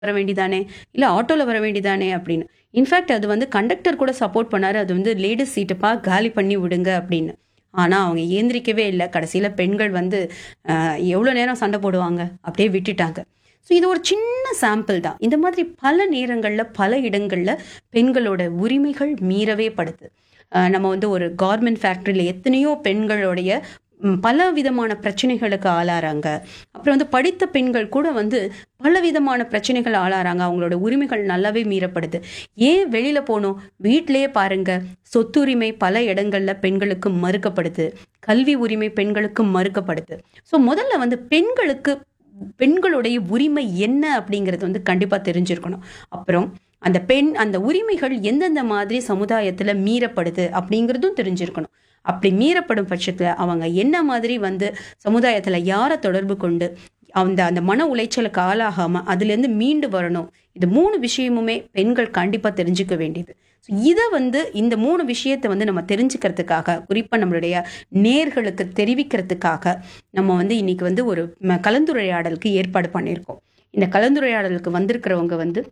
வர வேண்டியதானே இல்லை ஆட்டோவில் வர வேண்டியதானே அப்படின்னு இன்ஃபேக்ட் அது வந்து கண்டக்டர் கூட சப்போர்ட் பண்ணாரு அது வந்து லேடிஸ் சீட்டுப்பா காலி பண்ணி விடுங்க அப்படின்னு ஆனால் அவங்க ஏந்திரிக்கவே இல்லை கடைசியில் பெண்கள் வந்து எவ்வளோ நேரம் சண்டை போடுவாங்க அப்படியே விட்டுட்டாங்க ஸோ இது ஒரு சின்ன சாம்பிள் தான் இந்த மாதிரி பல நேரங்களில் பல இடங்களில் பெண்களோட உரிமைகள் மீறவே படுது அஹ் நம்ம வந்து ஒரு கார்மெண்ட் ஃபேக்ட்ரியில் எத்தனையோ பெண்களுடைய ம், பல விதமான பிரச்சனைகளுக்கு ஆளாறாங்க அப்புறம் வந்து படித்த பெண்கள் கூட வந்து பல விதமான பிரச்சனைகள் ஆளாறாங்க அவங்களோட உரிமைகள் நல்லாவே மீறப்படுது ஏன் வெளியில போகணும் வீட்டிலேயே பாருங்க சொத்துரிமை பல இடங்கள்ல பெண்களுக்கு மறுக்கப்படுது கல்வி உரிமை பெண்களுக்கு மறுக்கப்படுது ஸோ முதல்ல வந்து பெண்களுக்கு பெண்களுடைய உரிமை என்ன அப்படிங்கிறது வந்து கண்டிப்பா தெரிஞ்சிருக்கணும் அப்புறம் அந்த பெண் அந்த உரிமைகள் எந்தெந்த மாதிரி சமுதாயத்துல மீறப்படுது அப்படிங்கிறதும் தெரிஞ்சிருக்கணும் அப்படி மீறப்படும் பட்சத்துல அவங்க என்ன மாதிரி வந்து சமுதாயத்துல யாரை தொடர்பு கொண்டு அந்த அந்த மன உளைச்சலுக்கு ஆளாகாம அதுல இருந்து மீண்டு வரணும் இது மூணு விஷயமுமே பெண்கள் கண்டிப்பா தெரிஞ்சுக்க வேண்டியது ஸோ இதை வந்து இந்த மூணு விஷயத்தை வந்து நம்ம தெரிஞ்சுக்கிறதுக்காக குறிப்பா நம்மளுடைய நேர்களுக்கு தெரிவிக்கிறதுக்காக நம்ம வந்து இன்னைக்கு வந்து ஒரு ம- கலந்துரையாடலுக்கு ஏற்பாடு பண்ணியிருக்கோம் இந்த கலந்துரையாடலுக்கு வந்திருக்கிறவங்க வந்து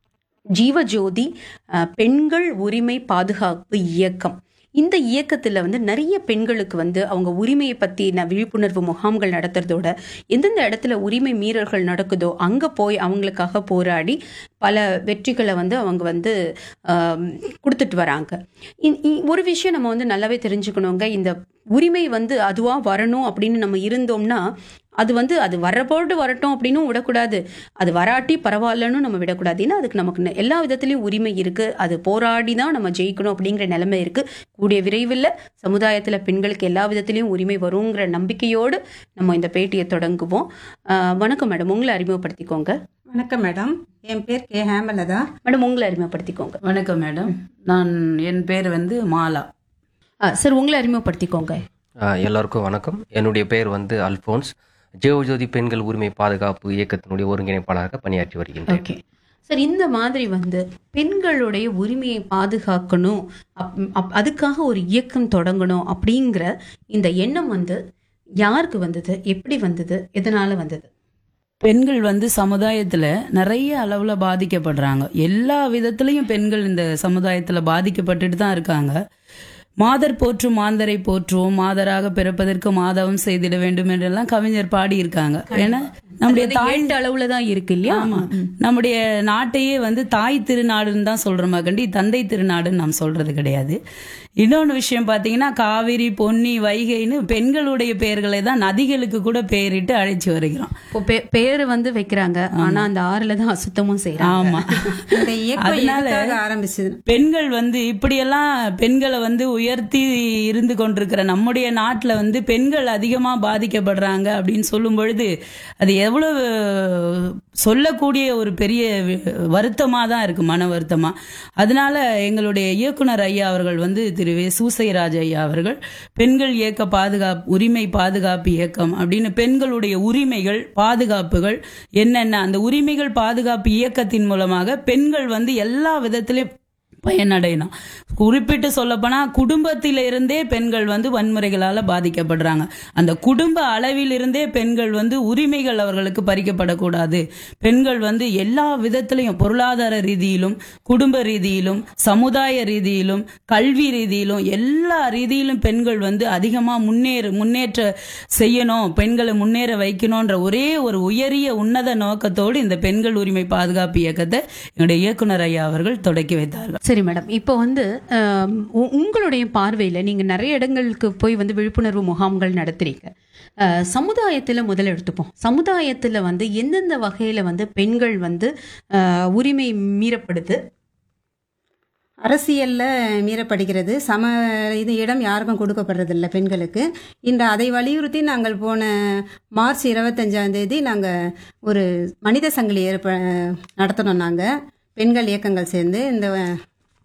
ஜீவஜோதி அஹ், பெண்கள் உரிமை பாதுகாப்பு இயக்கம் இந்த இயக்கத்துல வந்து நிறைய பெண்களுக்கு வந்து அவங்க உரிமையை பத்தின விழிப்புணர்வு முகாம்கள் நடத்துறதோட எந்தெந்த இடத்துல உரிமை மீறல்கள் நடக்குதோ அங்க போய் அவங்களுக்காக போராடி பல வெற்றிகளை வந்து அவங்க வந்து ஆம், கொடுத்துட்டு வராங்க இ- இ- ஒரு விஷயம் நம்ம வந்து நல்லாவே தெரிஞ்சுக்கணுங்க இந்த உரிமை வந்து அதுவா வரணும் அப்படின்னு நம்ம இருந்தோம்னா அது வந்து அது வரப்போட்டு வரட்டும் அப்படின்னும் விடக்கூடாது அது வராட்டி பரவாயில்லன்னு நம்ம விடக்கூடாது ஏன்னா அதுக்கு நமக்கு நெ- எல்லா விதத்துலயும் உரிமை இருக்கு அது போராடி தான் நம்ம ஜெயிக்கணும் அப்படிங்கிற நிலைமை இருக்கு கூடிய விரைவில் சமுதாயத்துல பெண்களுக்கு எல்லா விதத்திலையும் உரிமை வருங்கிற நம்பிக்கையோடு நம்ம இந்த பேட்டியை தொடங்குவோம் ஆஹ் வணக்கம் மேடம் உங்களை அறிமுகப்படுத்திக்கோங்க வணக்கம் மேடம் என் பேர் கே ஹேமலதா மேடம் உங்களை அறிமுகப்படுத்திக்கோங்க வணக்கம் மேடம் நான் என் பேர் வந்து மாலா ஆ, சார் உங்களை அறிமுகப்படுத்திக்கோங்க ஆ, எல்லாருக்கும் வணக்கம் என்னுடைய பெயர் வந்து அல்போன்ஸ் ஜெயஜோதி பெண்கள் உரிமை பாதுகாப்பு இயக்கத்தினுடைய ஒருங்கிணைப்பாளராக பணியாற்றி வருகின்றேன் ஓகே சார் இந்த மாதிரி வந்து பெண்களுடைய உரிமையை பாதுகாக்கணும் அப்- அப்- அதுக்காக ஒரு இயக்கம் தொடங்கணும் அப்படிங்கிற இந்த எண்ணம் வந்து யாருக்கு வந்தது எப்படி வந்தது எதனால வந்தது பெண்கள் வந்து சமுதாயத்துல நிறைய அளவுல பாதிக்கப்படுறாங்க எல்லா விதத்திலையும் பெண்கள் இந்த சமுதாயத்துல பாதிக்கப்பட்டுட்டு தான் இருக்காங்க மாதர் போற்றும் மாந்தரை போற்றுவோம் மாதராக பிறப்பதற்கு மாதவம் செய்திட வேண்டும் என்றெல்லாம் கவிஞர் பாடியிருக்காங்க ஏன்னா நம்முடைய அது தாய் ஏட்டு அளவுல தான் இருக்கு இல்லையா ஆமா நம்முடைய நாட்டையே வந்து தாய் திருநாடுன்னு தான் சொல்றோமா கண்டி தந்தை திருநாடுன்னு நாம் சொல்றது கிடையாது இன்னொன்று விஷயம் பார்த்தீங்கன்னா காவிரி பொன்னி வைகைன்னு பெண்களுடைய பெயர்களை தான் நதிகளுக்கு கூட பெயரிட்டு அழைச்சி வருகிறோம் இப்போ பே- பேரு வந்து வைக்கிறாங்க ஆனா அந்த ஆறுல தான் அசுத்தமும் செய்யறாங்க ஆமா இந்த இயக்கம் அதனால எதுக்காக ஆரம்பிச்சது பெண்கள் வந்து இப்படியெல்லாம் பெண்களை வந்து உயர்த்தி இருந்து கொண்டிருக்கிற நம்முடைய நாட்டில் வந்து பெண்கள் அதிகமாக பாதிக்கப்படுறாங்க அப்படின்னு சொல்லும் பொழுது அது எவ்வளவு சொல்லக்கூடிய ஒரு பெரிய வருத்தமாக தான் இருக்கு மன வருத்தமாக அதனால எங்களுடைய இயக்குனர் ஐயா அவர்கள் வந்து திரு வே சூசைராஜ் ஐயா அவர்கள் பெண்கள் இயக்க பாதுகாப்பு உரிமை பாதுகாப்பு இயக்கம் அப்படின்னு பெண்களுடைய உரிமைகள் பாதுகாப்புகள் என்னென்ன அந்த உரிமைகள் பாதுகாப்பு இயக்கத்தின் மூலமாக பெண்கள் வந்து எல்லா விதத்திலையும் பயனடையணும் குறிப்பிட்டு சொல்லப்போனா குடும்பத்தில இருந்தே பெண்கள் வந்து வன்முறைகளால பாதிக்கப்படுறாங்க அந்த குடும்ப அளவில் இருந்தே பெண்கள் வந்து உரிமைகள் அவர்களுக்கு பறிக்கப்படக்கூடாது பெண்கள் வந்து எல்லா விதத்திலையும் பொருளாதார ரீதியிலும் குடும்ப ரீதியிலும் சமுதாய ரீதியிலும் கல்வி ரீதியிலும் எல்லா ரீதியிலும் பெண்கள் வந்து அதிகமா முன்னேறு முன்னேற்ற செய்யணும் பெண்களை முன்னேற வைக்கணும்ன்ற ஒரே ஒரு உயரிய உன்னத நோக்கத்தோடு இந்த பெண்கள் உரிமை பாதுகாப்பு இயக்கத்தை என்னுடைய இயக்குனர் ஐயா அவர்கள் தொடக்கி வைத்தார்கள் சரி மேடம் இப்போ வந்து ஆம், உ- உங்களுடைய பார்வையில நீங்க நிறைய இடங்களுக்கு போய் வந்து விழிப்புணர்வு முகாம்கள் நடத்துறீங்க அஹ், சமுதாயத்துல முதல்ல எடுத்துப்போம் சமுதாயத்துல வந்து எந்தெந்த வகையில வந்து பெண்கள் வந்து அஹ், உரிமை மீறப்படுது அரசியல்ல மீறப்படுகிறது சம இது இடம் யாருக்கும் கொடுக்கப்படுறதில்ல பெண்களுக்கு இந்த அதை வலியுறுத்தி நாங்கள் போன மார்ச் இருபத்தஞ்சாம் தேதி நாங்கள் ஒரு மனித சங்கிலி ஏற்ப நடத்தினோம் நாங்கள் பெண்கள் இயக்கங்கள் சேர்ந்து இந்த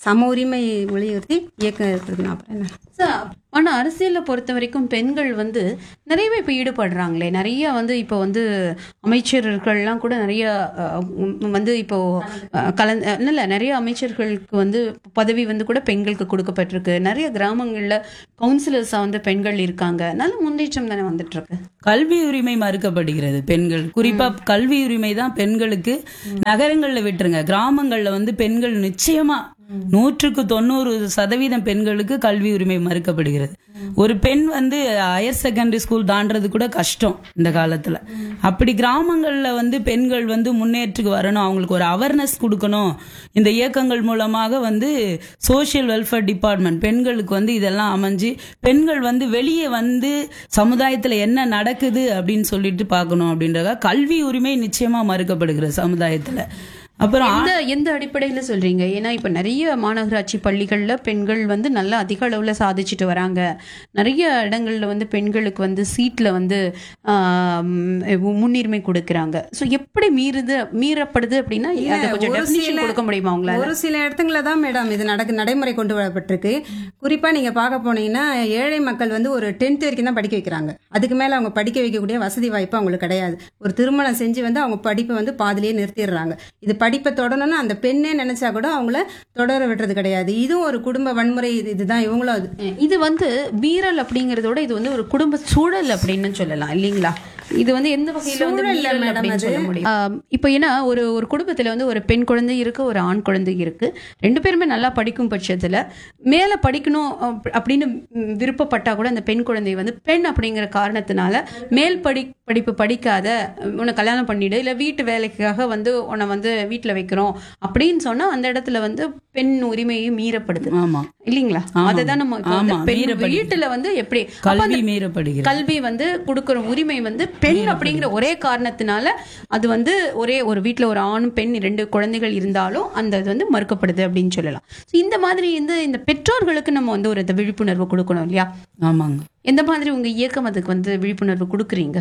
சம உரிமை வலியுறுத்தி இயக்கம் இருக்கிறதுனா அப்புறம் என்ன சார் ஆனா அரசியலை பொறுத்த வரைக்கும் பெண்கள் வந்து நிறையவே இப்போ ஈடுபடுறாங்களே நிறைய வந்து இப்போ வந்து அமைச்சர்கள்லாம் கூட நிறைய அஹ், உம், வந்து இப்போ அஹ், கலந்து அஹ், இல்ல நிறைய அமைச்சர்களுக்கு வந்து பதவி வந்து கூட பெண்களுக்கு கொடுக்கப்பட்டிருக்கு நிறைய கிராமங்கள்ல கவுன்சிலர்ஸா வந்து பெண்கள் இருக்காங்க நல்ல முன்னேற்றம் தானே வந்துட்டு இருக்கு கல்வி உரிமை மறுக்கப்படுகிறது பெண்கள் குறிப்பா கல்வி உரிமை தான் பெண்களுக்கு நகரங்கள்ல விட்டுருங்க கிராமங்கள்ல வந்து பெண்கள் நிச்சயமா நூற்றுக்கு தொண்ணூறு சதவீதம் பெண்களுக்கு கல்வி உரிமை மறுக்கப்படுகிறது ஒரு பெண் வந்து ஹையர் செகண்டரி ஸ்கூல் தாண்டறது கூட கஷ்டம் இந்த காலத்துல அப்படி கிராமங்கள்ல வந்து பெண்கள் வந்து முன்னேற்றுக்கு வரணும் அவங்களுக்கு ஒரு அவேர்னஸ் கொடுக்கணும் இந்த இயக்கங்கள் மூலமாக வந்து சோஷியல் வெல்ஃபேர் டிபார்ட்மெண்ட் பெண்களுக்கு வந்து இதெல்லாம் அமைஞ்சு பெண்கள் வந்து வெளியே வந்து சமுதாயத்துல என்ன நடக்குது அப்படின்னு சொல்லிட்டு பார்க்கணும் அப்படின்றத கல்வி உரிமை நிச்சயமா மறுக்கப்படுகிறது சமுதாயத்துல அப்புறம் எந்த எந்த அடிப்படையில சொல்றீங்க ஏன்னா இப்ப நிறைய மாநகராட்சி பள்ளிகள்ல பெண்கள் வந்து நல்லா அதிக அளவுல சாதிச்சுட்டு வராங்க நிறைய இடங்கள்ல வந்து பெண்களுக்கு வந்து சீட்ல வந்து ஆம், முன்னுரிமை கொடுக்கறாங்க சோ எப்படி மீறுது மீறப்படுது அப்படின்னா அதை கொஞ்சம் ஒரு டெஃபினிஷன் சில- கொடுக்க முடியுமா உங்களால ஒரு சில இடத்துங்கள தான் மேடம் இது நடக்கு நடைமுறை கொண்டு வரப்பட்டிருக்கு குறிப்பா நீங்க பார்க்க போனீங்கன்னா ஏழை மக்கள் வந்து ஒரு டென்த் வரைக்கும் தான் படிக்க வைக்கிறாங்க அதுக்கு மேல அவங்க படிக்க வைக்கக்கூடிய வசதி வாய்ப்பு அவங்களுக்கு கிடையாது ஒரு திருமணம் செஞ்சு வந்து அவங்க படிப்பை வந்து பாதிலேயே நிறுத்திடுறாங்க இது படிப்பை தொடரணும்னு அந்த பெண்ணே நினைச்சா கூட அவங்கள தொடர விடுறது கிடையாது இதுவும் ஒரு குடும்ப வன்முறை இது- இதுதான் இவங்களும் அது இது வந்து மீறல் அப்படிங்கறதோட இது வந்து ஒரு குடும்ப சூழல் அப்படின்னு சொல்லலாம் இல்லீங்களா இது வந்து எந்த வகையில வந்து சூழல் இல்ல மீறல் madam அப்படின்னு அது. சொல்ல முடியும் ஆம், இப்போ ஏன்னா ஒரு ஒரு குடும்பத்துல வந்து ஒரு பெண் குழந்தை இருக்கு ஒரு ஆண் குழந்தை இருக்கு ரெண்டு பேருமே நல்லா படிக்கும் பட்சத்துல மேல படிக்கணும் அப்- அப்படின்னு ம், விருப்பப்பட்டா கூட அந்த பெண் குழந்தை வந்து பெண் அப்படிங்கிற காரணத்தினால மேல் படி படிப்பு படிக்காத உன்னை கல்யாணம் பண்ணிடு இல்ல வீட்டு வேலைக்காக வந்து உன்னை வந்து வீட்டுல வைக்கிறோம் அப்படின்னு சொன்னா அந்த இடத்துல வந்து பெண் உரிமையும் மீறப்படுது ஆமா இல்லீங்களா ஆமா. அததான் நம்ம இப்ப வந்து ஆமா, பெண் மீறப்படுகிறது. வீட்டுல வந்து எப்படி அப்ப கல்வி அந்த மீறப்படுகிறது கல்வி வந்து கொடுக்கிற உரிமை வந்து பெண் அப்படிங்கிற ஒரே காரணத்தினால அது வந்து ஒரே ஒரு வீட்ல ஒரு ஆணும் பெண் ரெண்டு குழந்தைகள் இருந்தாலும் அந்த இது வந்து மறுக்கப்படுது அப்படின்னு சொல்லலாம் So இந்த மாதிரி வந்து இந்த பெற்றோர்களுக்கு நம்ம வந்து ஒரு இந்த விழிப்புணர்வு கொடுக்கணும் இல்லையா ஆமாங்க எந்த மாதிரி உங்க இயக்கம் அதுக்கு வந்து விழிப்புணர்வு கொடுக்குறீங்க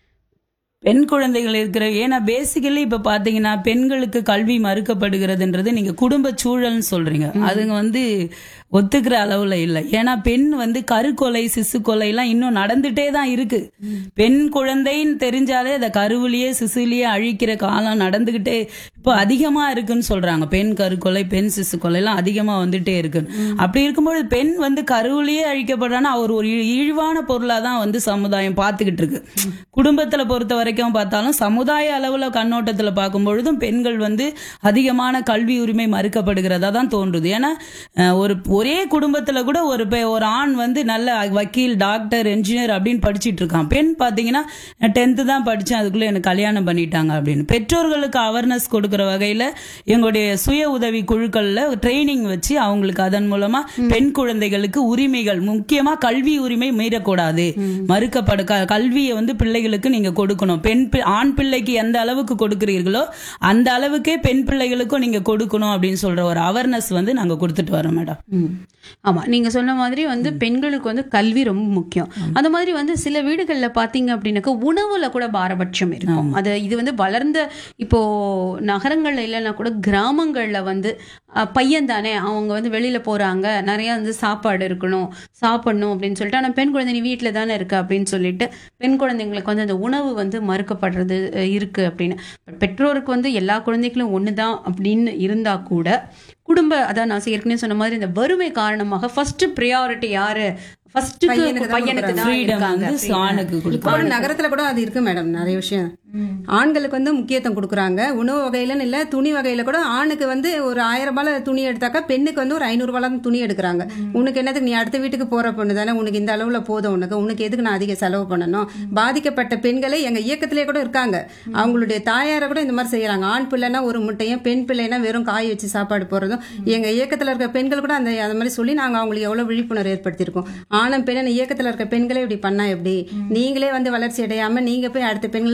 பெண் குழந்தைகள் இருக்கிற ஏன்னா பேசிக்கலி இப்ப பாத்தீங்கன்னா பெண்களுக்கு கல்வி மறுக்கப்படுகிறதுன்றது நீங்க குடும்ப சூழல்னு சொல்றீங்க அதுங்க வந்து ஒத்துக்கிற அளவுல இல்லை ஏன்னா பெண் வந்து கருக்கொலை சிசு கொலை எல்லாம் இன்னும் நடந்துட்டே தான் இருக்கு பெண் குழந்தைன்னு தெரிஞ்சாலே அதை கருவிலேயே சிசுலேயே அழிக்கிற காலம் நடந்துகிட்டே இப்போ அதிகமா இருக்குன்னு சொல்றாங்க பெண் கருக்கொலை பெண் சிசு கொலை எல்லாம் அதிகமா வந்துட்டே இருக்கு அப்படி இருக்கும்போது பெண் வந்து கருவிலேயே அழிக்கப்படுறான்னா அவர் ஒரு இழி- இழிவான பொருளா தான் வந்து சமுதாயம் பார்த்துக்கிட்டு இருக்கு குடும்பத்துல பொறுத்த வரைக்கும் பார்த்தாலும் சமுதாய அளவுல கண்ணோட்டத்துல பார்க்கும் பொழுதும் பெண்கள் வந்து அதிகமான கல்வி உரிமை மறுக்கப்படுகிறதா தான் தோன்றுது ஏன்னா அஹ், ஒரு ஒரே குடும்பத்துல கூட ஒரு பெ- ஒரு ஆண் வந்து நல்ல வக்கீல் டாக்டர் என்ஜினியர் அப்படின்னு படிச்சிட்டு இருக்கான் பெண் பாத்தீங்கன்னா டென்த்து தான் படிச்சேன் அதுக்குள்ள எனக்கு கல்யாணம் பண்ணிட்டாங்க அப்படின்னு பெற்றோர்களுக்கு அவேர்னஸ் கொடுக்கிற வகையில எங்களுடைய சுய உதவி குழுக்கள்ல ட்ரைனிங் வச்சு அவங்களுக்கு அதன் மூலமா பெண் குழந்தைகளுக்கு உரிமைகள் முக்கியமா கல்வி உரிமை மீறக்கூடாது மறுக்கப்பட க- கல்வியை வந்து பிள்ளைகளுக்கு நீங்க கொடுக்கணும் பெண் பி- ஆண் பிள்ளைக்கு எந்த அளவுக்கு கொடுக்குறீர்களோ அந்த அளவுக்கே பெண் பிள்ளைகளுக்கும் நீங்க கொடுக்கணும் அப்படின்னு சொல்ற ஒரு அவேர்னஸ் வந்து நாங்க கொடுத்துட்டு வரோம் மேடம் ம். ஆமா நீங்க சொன்ன மாதிரி வந்து பெண்களுக்கு வந்து கல்வி ரொம்ப முக்கியம் அந்த மாதிரி வந்து சில வீடுகள்ல பாத்தீங்க அப்படின்னாக்கா உணவுல கூட பாரபட்சம் இருக்கும் அது இது வந்து வளர்ந்த இப்போ நகரங்கள்ல இல்லைன்னா கூட கிராமங்கள்ல வந்து அஹ், பையன் தானே அவங்க வந்து வெளியில போறாங்க நிறைய வந்து சாப்பாடு இருக்கணும் சாப்பிடணும் அப்படின்னு சொல்லிட்டு ஆனா பெண் குழந்தை நீ வீட்டுல தானே இருக்க அப்படின்னு சொல்லிட்டு பெண் குழந்தைங்களுக்கு வந்து அந்த உணவு வந்து மறுக்கப்படுறது அஹ், இருக்கு அப்படின்னு பெற்றோருக்கு வந்து எல்லா குழந்தைகளும் ஒண்ணுதான் அப்படின்னு இருந்தா கூட குடும்ப அதான் நான் ஏற்கனவே சொன்ன மாதிரி இந்த வறுமை காரணமாக ஃபர்ஸ்ட் ப்ரியாரிட்டி யாரு ஃபர்ஸ்ட் பையனுக்கு தான் பையனுக்கு தான் ஃப்ரீடம் இருக்காங்க வந்து ஆணுக்கு இப்போ கொடுக்கணும் கூட நகரத்துல கூட அது இருக்கு மேடம் நிறைய விஷயம் ஆண்களுக்கு வந்து முக்கியத்துவம் கொடுக்குறாங்க உணவு வகையிலன்னு இல்ல துணி வகையில கூட ஆணுக்கு வந்து ஒரு ஆயிரம் ரூபாய் துணி எடுத்தாக்கா பெண்ணுக்கு வந்து ஒரு ஐநூறு ரூபாய் தான் துணி எடுக்கிறாங்க உனக்கு என்னதுக்கு நீ அடுத்த வீட்டுக்கு போற பொண்ணு தானே உனக்கு இந்த அளவுல போதும் உனக்கு உனக்கு எதுக்கு நான் அதிக செலவு பண்ணணும் பாதிக்கப்பட்ட பெண்களே எங்க இயக்கத்திலே கூட இருக்காங்க அவங்களுடைய தாயாரை கூட இந்த மாதிரி செய்யறாங்க ஆண் பிள்ளைனா ஒரு முட்டையும் பெண் பிள்ளைனா வெறும் காய் வச்சு சாப்பாடு போறதும் எங்க இயக்கத்துல இருக்க பெண்கள் கூட அந்த அந்த மாதிரி சொல்லி நாங்க அவங்களுக்கு எவ்வளவு விழிப்புணர்வு ஏற்படுத்தியிருக்கோம் ஆணும் பெண்ணு இயக்கத்துல இருக்க பெண்களே இப்படி பண்ணா எப்படி நீங்களே வந்து வளர்ச்சி அடையாம நீங்க போய் அடுத்த பெண்களுக்கு எப்படி நீங்க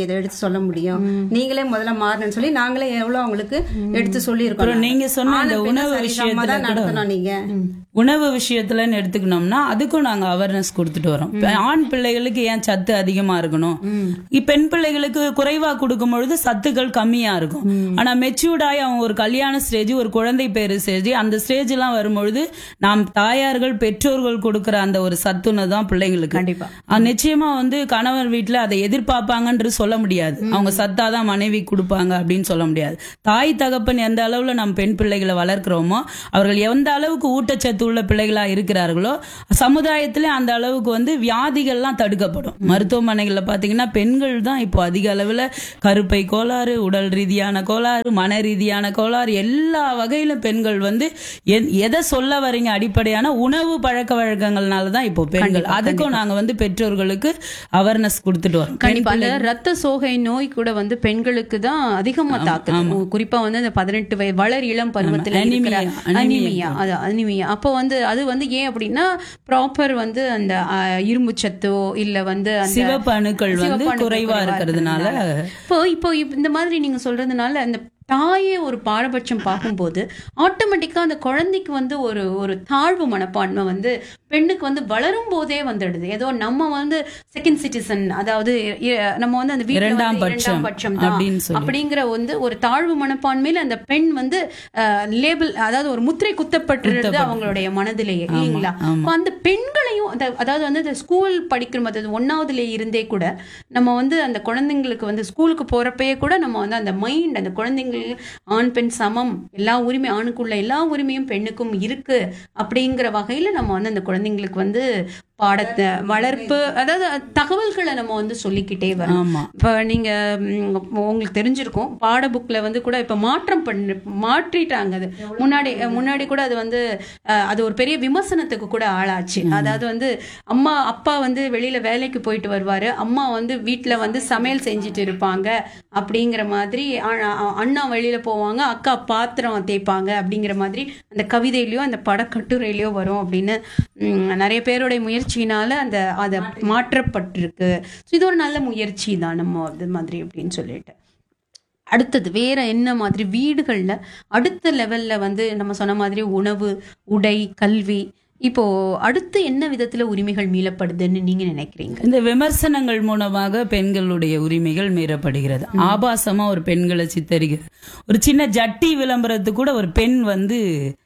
இதை எடுத்து சொல்ல முடியும் நீங்களே முதல்ல மாறணும்னு சொல்லி நாங்களே எவ்வளவு அவங்களுக்கு எடுத்து சொல்லியிருக்கோம் அப்புறம் நீங்க சொன்ன ஆணை இந்த பெண்ணை உணவு சரிசமமா தான் விஷயத்துல கூட நடத்தணும் நீங்க உணவு விஷயத்துலன்னு எடுத்துக்கணும்னா அதுக்கும் நாங்க அவேர்னஸ் கொடுத்துட்டு வரோம் இப்ப ஆண் பிள்ளைகளுக்கு ஏன் சத்து அதிகமா இருக்கணும் இப்ப பெண் பிள்ளைகளுக்கு குறைவா கொடுக்கும் பொழுது சத்துக்கள் கம்மியா இருக்கும் ஆனா மெச்சூர்ட் ஆகி அவங்க ஒரு கல்யாண ஸ்டேஜ் ஒரு குழந்தை பேரு ஸ்டேஜ் அந்த ஸ்டேஜ் எல்லாம் வரும்பொழுது நாம் தாயார்கள் பெற்றோர்கள் கொடுக்கிற அந்த ஒரு சத்துணவு தான் பிள்ளைங்களுக்கு கண்டிப்பா. அது நிச்சயமா வந்து கணவர் வீட்டுல அதை எதிர்பார்ப்பாங்கன்றது சொல்ல முடியாது அவங்க சத்தாதான் மனைவி கொடுப்பாங்க அப்படின்னு சொல்ல முடியாது தாய் தகப்பன் எந்த அளவுல நம்ம பெண் பிள்ளைகளை வளர்க்கிறோமோ அவர்கள் எந்த அளவுக்கு ஊட்டச்சத்து உள்ள பிள்ளைகளா இருக்கிறார்களோ சமுதாயத்திலே அந்த அளவுக்கு வந்து வியாதிகள்லாம் தடுக்கப்படும் மருத்துவமனைகள்ல பாத்தீங்கன்னா பெண்கள் தான் இப்போ அதிக அளவுல கருப்பை கோளாறு உடல் ரீதியான கோளாறு மன ரீதியான கோளாறு எல்லா வகையிலும் பெண்கள் வந்து எ- எதை சொல்ல வரீங்க அடிப்படையான உணவு பழக்க வழக்கங்கள்னால தான் இப்போ பெண்கள் அதுக்கும் நாங்க வந்து பெற்றோர்களுக்கு அவேர்னஸ் கொடுத்துட்டு வரோம் கண்டிப்பா அந்த ரத்த சோகை நோய் கூட வந்து பெண்களுக்கு தான் அதிகமா தாக்குது குறிப்பா வந்து அந்த பதினெட்டு வயது வளர் இளம் பருவத்துல இருக்கிற அனிமியா, அனிமியா அனிமியா அது அனிமியா அப்போ வந்து அது வந்து ஏன் அப்படின்னா ப்ராப்பர் வந்து அந்த அஹ், இரும்பு சத்தோ இல்ல வந்து அந்த சிவப்பு அணுக்கள் வந்து சிவப்பு அணுக்கள் குறைவா இருக்கிறதுனால இப்போ இப்போ இப்ப இந்த மாதிரி நீங்க சொல்றதுனால அந்த தாயே ஒரு பாரபட்சம் பார்க்கும்போது ஆட்டோமேட்டிக்கா அந்த குழந்தைக்கு வந்து ஒரு ஒரு தாழ்வு மனப்பான்மை வந்து பெண்ணுக்கு வந்து வளரும் போதே வந்துடுது ஏதோ நம்ம வந்து செகண்ட் சிட்டிசன் அதாவது இ- நம்ம வந்து அந்த வீட்டுல இரண்டாம் வந்து பட்சம் இரண்டாம் பட்சம் தான் அப்படின்னு சொல்லி. அப்படிங்கிற வந்து ஒரு தாழ்வு மனப்பான்மையில அந்த பெண் வந்து லேபிள் அதாவது ஒரு முத்திரை குத்தப்பட்டிருது அவங்களுடைய மனதிலேயே இல்லைங்களா அப்ப அந்த பெண்களையும் அந்த அதாவது வந்து இந்த ஸ்கூல் படிக்கிற அதாவது ஒன்னாவதுல இருந்தே கூட நம்ம வந்து அந்த குழந்தைங்களுக்கு வந்து ஸ்கூலுக்கு போறப்பயே கூட நம்ம வந்து அந்த மைண்ட் அந்த குழந்தைங்களுக்கு ஆண் பெண் சமம் எல்லா உரிமை ஆணுக்குள்ள எல்லா உரிமையும் பெண்ணுக்கும் இருக்கு அப்படிங்கிற வகையில நம்ம வந்து அந்த குழந்தைங்களுக்கு வந்து பாடத்தை வளர்ப்பு அதாவது தகவல்களை நம்ம வந்து சொல்லிக்கிட்டே வரோம் ஆமா இப்போ நீங்க ம், உங்களுக்கு தெரிஞ்சிருக்கும் பாட புக்ல வந்து கூட இப்ப மாற்றம் பண்ணி மாற்றிட்டாங்க அது முன்னாடி முன்னாடி கூட அது வந்து அஹ், அது ஒரு பெரிய விமர்சனத்துக்கு கூட ஆளாச்சு அதாவது வந்து அம்மா அப்பா வந்து வெளியில வேலைக்கு போயிட்டு வருவாரு அம்மா வந்து வீட்ல வந்து சமையல் செஞ்சுட்டு இருப்பாங்க அப்படிங்கிற மாதிரி அ- அ- அண்ணா வெளியில போவாங்க அக்கா பாத்திரம் தேய்ப்பாங்க அப்படிங்கிற மாதிரி அந்த கவிதையிலயோ அந்த படக்கட்டுரையிலயோ வரும் அப்படின்னு ம், நிறைய பேருடைய முயற்சியினால அந்த அதை மாற்றப்பட்டிருக்கு ஸோ இது ஒரு நல்ல முயற்சி தான் நம்ம இது மாதிரி அப்படின்னு சொல்லிட்டு அடுத்தது வேற என்ன மாதிரி வீடுகள்ல அடுத்த லெவல்ல வந்து நம்ம சொன்ன மாதிரி உணவு உடை கல்வி இப்போ அடுத்து என்ன விதத்துல உரிமைகள் மீளப்படுதுன்னு நீங்க நினைக்கிறீங்க இந்த விமர்சனங்கள் மூலமாக பெண்களுடைய உரிமைகள் மீறப்படுகிறது ஆபாசமா ஒரு பெண்களை சித்தரிக்கிறது ஒரு சின்ன ஜட்டி விளம்பரத்துக்கு கூட ஒரு பெண் வந்து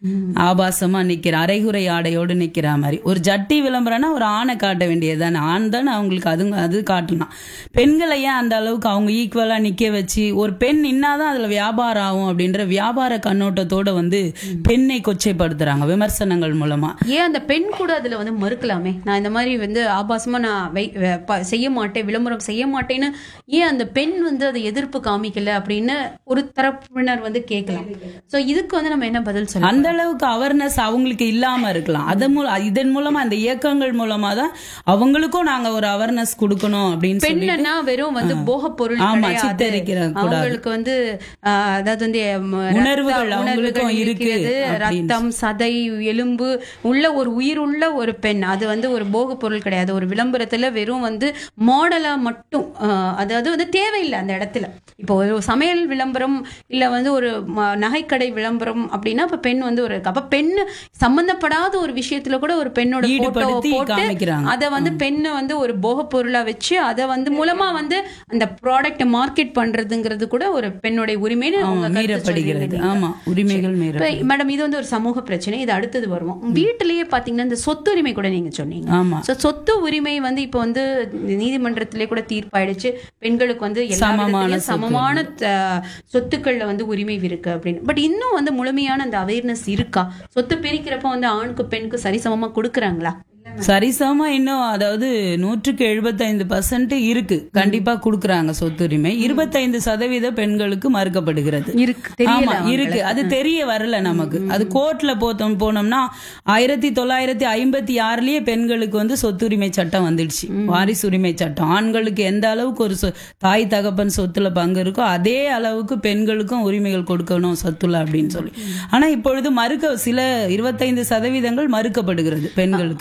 ஆபாசமா நிக்கிற அரைகுறை ஆடையோடு நிக்கிற மாதிரி ஒரு ஜட்டி விளம்பரம்னா ஒரு ஆணை காட்ட வேண்டியதுதானே ஆண் தானே அவங்களுக்கு அது அது காட்டலாம் பெண்களை ஏன் அந்த அளவுக்கு அவங்க ஈக்குவலா நிக்க வச்சு ஒரு பெண் நின்னாதான் அதுல வியாபாரம் ஆகும் அப்படின்ற வியாபார கண்ணோட்டத்தோட வந்து பெண்ணை கொச்சைப்படுத்துறாங்க விமர்சனங்கள் மூலமா ஏன் அந்த பெண் கூட அதுல வந்து மறுக்கலாமே நான் இந்த மாதிரி வந்து ஆபாசமா நான் வை- வ- ப- செய்ய மாட்டேன் விளம்பரம் செய்ய மாட்டேன்னு ஏன் அந்த பெண் வந்து அதை எதிர்ப்பு காமிக்கல அப்படின்னு ஒரு தரப்பினர் வந்து கேட்கலாம் சோ இதுக்கு வந்து நம்ம என்ன பதில் சொல்லலாம் அந்த அளவுக்கு அவேர்னஸ் அவங்களுக்கு இல்லாம இருக்கலாம் அதன் மூலம் இதன் மூலமா அந்த இயக்கங்கள் மூலமா தான் அவங்களுக்கும் நாங்க ஒரு அவேர்னஸ் கொடுக்கணும் அப்படின்னு சொல்லி பெண்ணன்னா வெறும் வந்து போக பொருள் ஆமா, கிடையாது. சித்தரிக்கிற கூடாது. அவங்களுக்கு வந்து ஆஹ், அதாவது வந்து ம, ரத்த உணர்வுகள் அவங்களுக்கும் உணர்வுகள் இருக்கு இருக்கிறது. அப்படின்னு ரத்தம் சதை எலும்பு உள்ள ஒரு உயிர் உள்ள ஒரு பெண் அது வந்து ஒரு போக பொருள் கிடையாது ஒரு விளம்பரத்துல வெறும் வந்து மாடலா மட்டும் ஆஹ், அதாவது வந்து தேவையில்லை அந்த இடத்துல இப்போ ஒரு சமையல் விளம்பரம் இல்ல வந்து ஒரு ம- நகைக்கடை விளம்பரம் அப்படின்னா இப்ப பெண் வந்து ஒரு அப்ப பெண் சம்பந்தப்படாத ஒரு விஷயத்துல கூட ஒரு பெண்ணோட போட்டோ ஈடுபடுத்தி போட்டு காமிக்கிறாங்க. அதை வந்து பெண்ணை வந்து ஒரு போக பொருளா வச்சு அதை வந்து மூலமா வந்து அந்த ப்ராடக்ட் மார்க்கெட் பண்றதுங்கிறது கூட ஒரு பெண்ணுடைய உரிமைன்னு அவங்க கருத்து மீறப்படுகிறது சொல்லியிருந்தீங்க. ஆமா உரிமைகள் மீற இப்ப மேடம் இது வந்து ஒரு சமூக பிரச்சனை இது அடுத்தது வருவோம் வீட்டிலேயே பாத்தீங்கன்னா இந்த சொத்துரிமை கூட நீங்க சொன்னீங்க ஆமா So, சொத்து உரிமை வந்து இப்போ வந்து நீதிமன்றத்திலே கூட தீர்ப்பாயிடுச்சு பெண்களுக்கு வந்து எல்லா சமமான விதத்திலயும் சமமான அஹ், சொத்துக்கள்ல வந்து உரிமை இருக்கு அப்படின்னு பட் இன்னும் வந்து முழுமையான அந்த அவேர்னஸ் இருக்கா சொத்து பிரிக்கிறப்ப வந்து ஆணுக்கு பெண்ணுக்கு சரிசமமா கொடுக்குறாங்களா சரிசமமா இன்னும் அதாவது நூற்றுக்கு எழுபத்தைந்து பர்சன்ட் இருக்கு கண்டிப்பா கொடுக்கறாங்க சொத்துரிமை இருபத்தைந்து சதவீத பெண்களுக்கு மறுக்கப்படுகிறது இருக்கு தெரியல ஆமா இருக்கு அது தெரிய வரல நமக்கு அது கோர்ட்ல போத்தோம் போனோம்னா ஆயிரத்தி தொள்ளாயிரத்தி ஐம்பத்தி ஆறுலயே பெண்களுக்கு வந்து சொத்துரிமை சட்டம் வந்துடுச்சு வாரிசுரிமை சட்டம் ஆண்களுக்கு எந்த அளவுக்கு ஒரு சொ- தாய் தகப்பன் சொத்துல பங்கு இருக்கோ அதே அளவுக்கு பெண்களுக்கும் உரிமைகள் கொடுக்கணும் சொத்துல அப்படின்னு சொல்லி ஆனா இப்பொழுது மறுக்க சில இருபத்தைந்து சதவீதங்கள் மறுக்கப்படுகிறது பெண்களுக்கு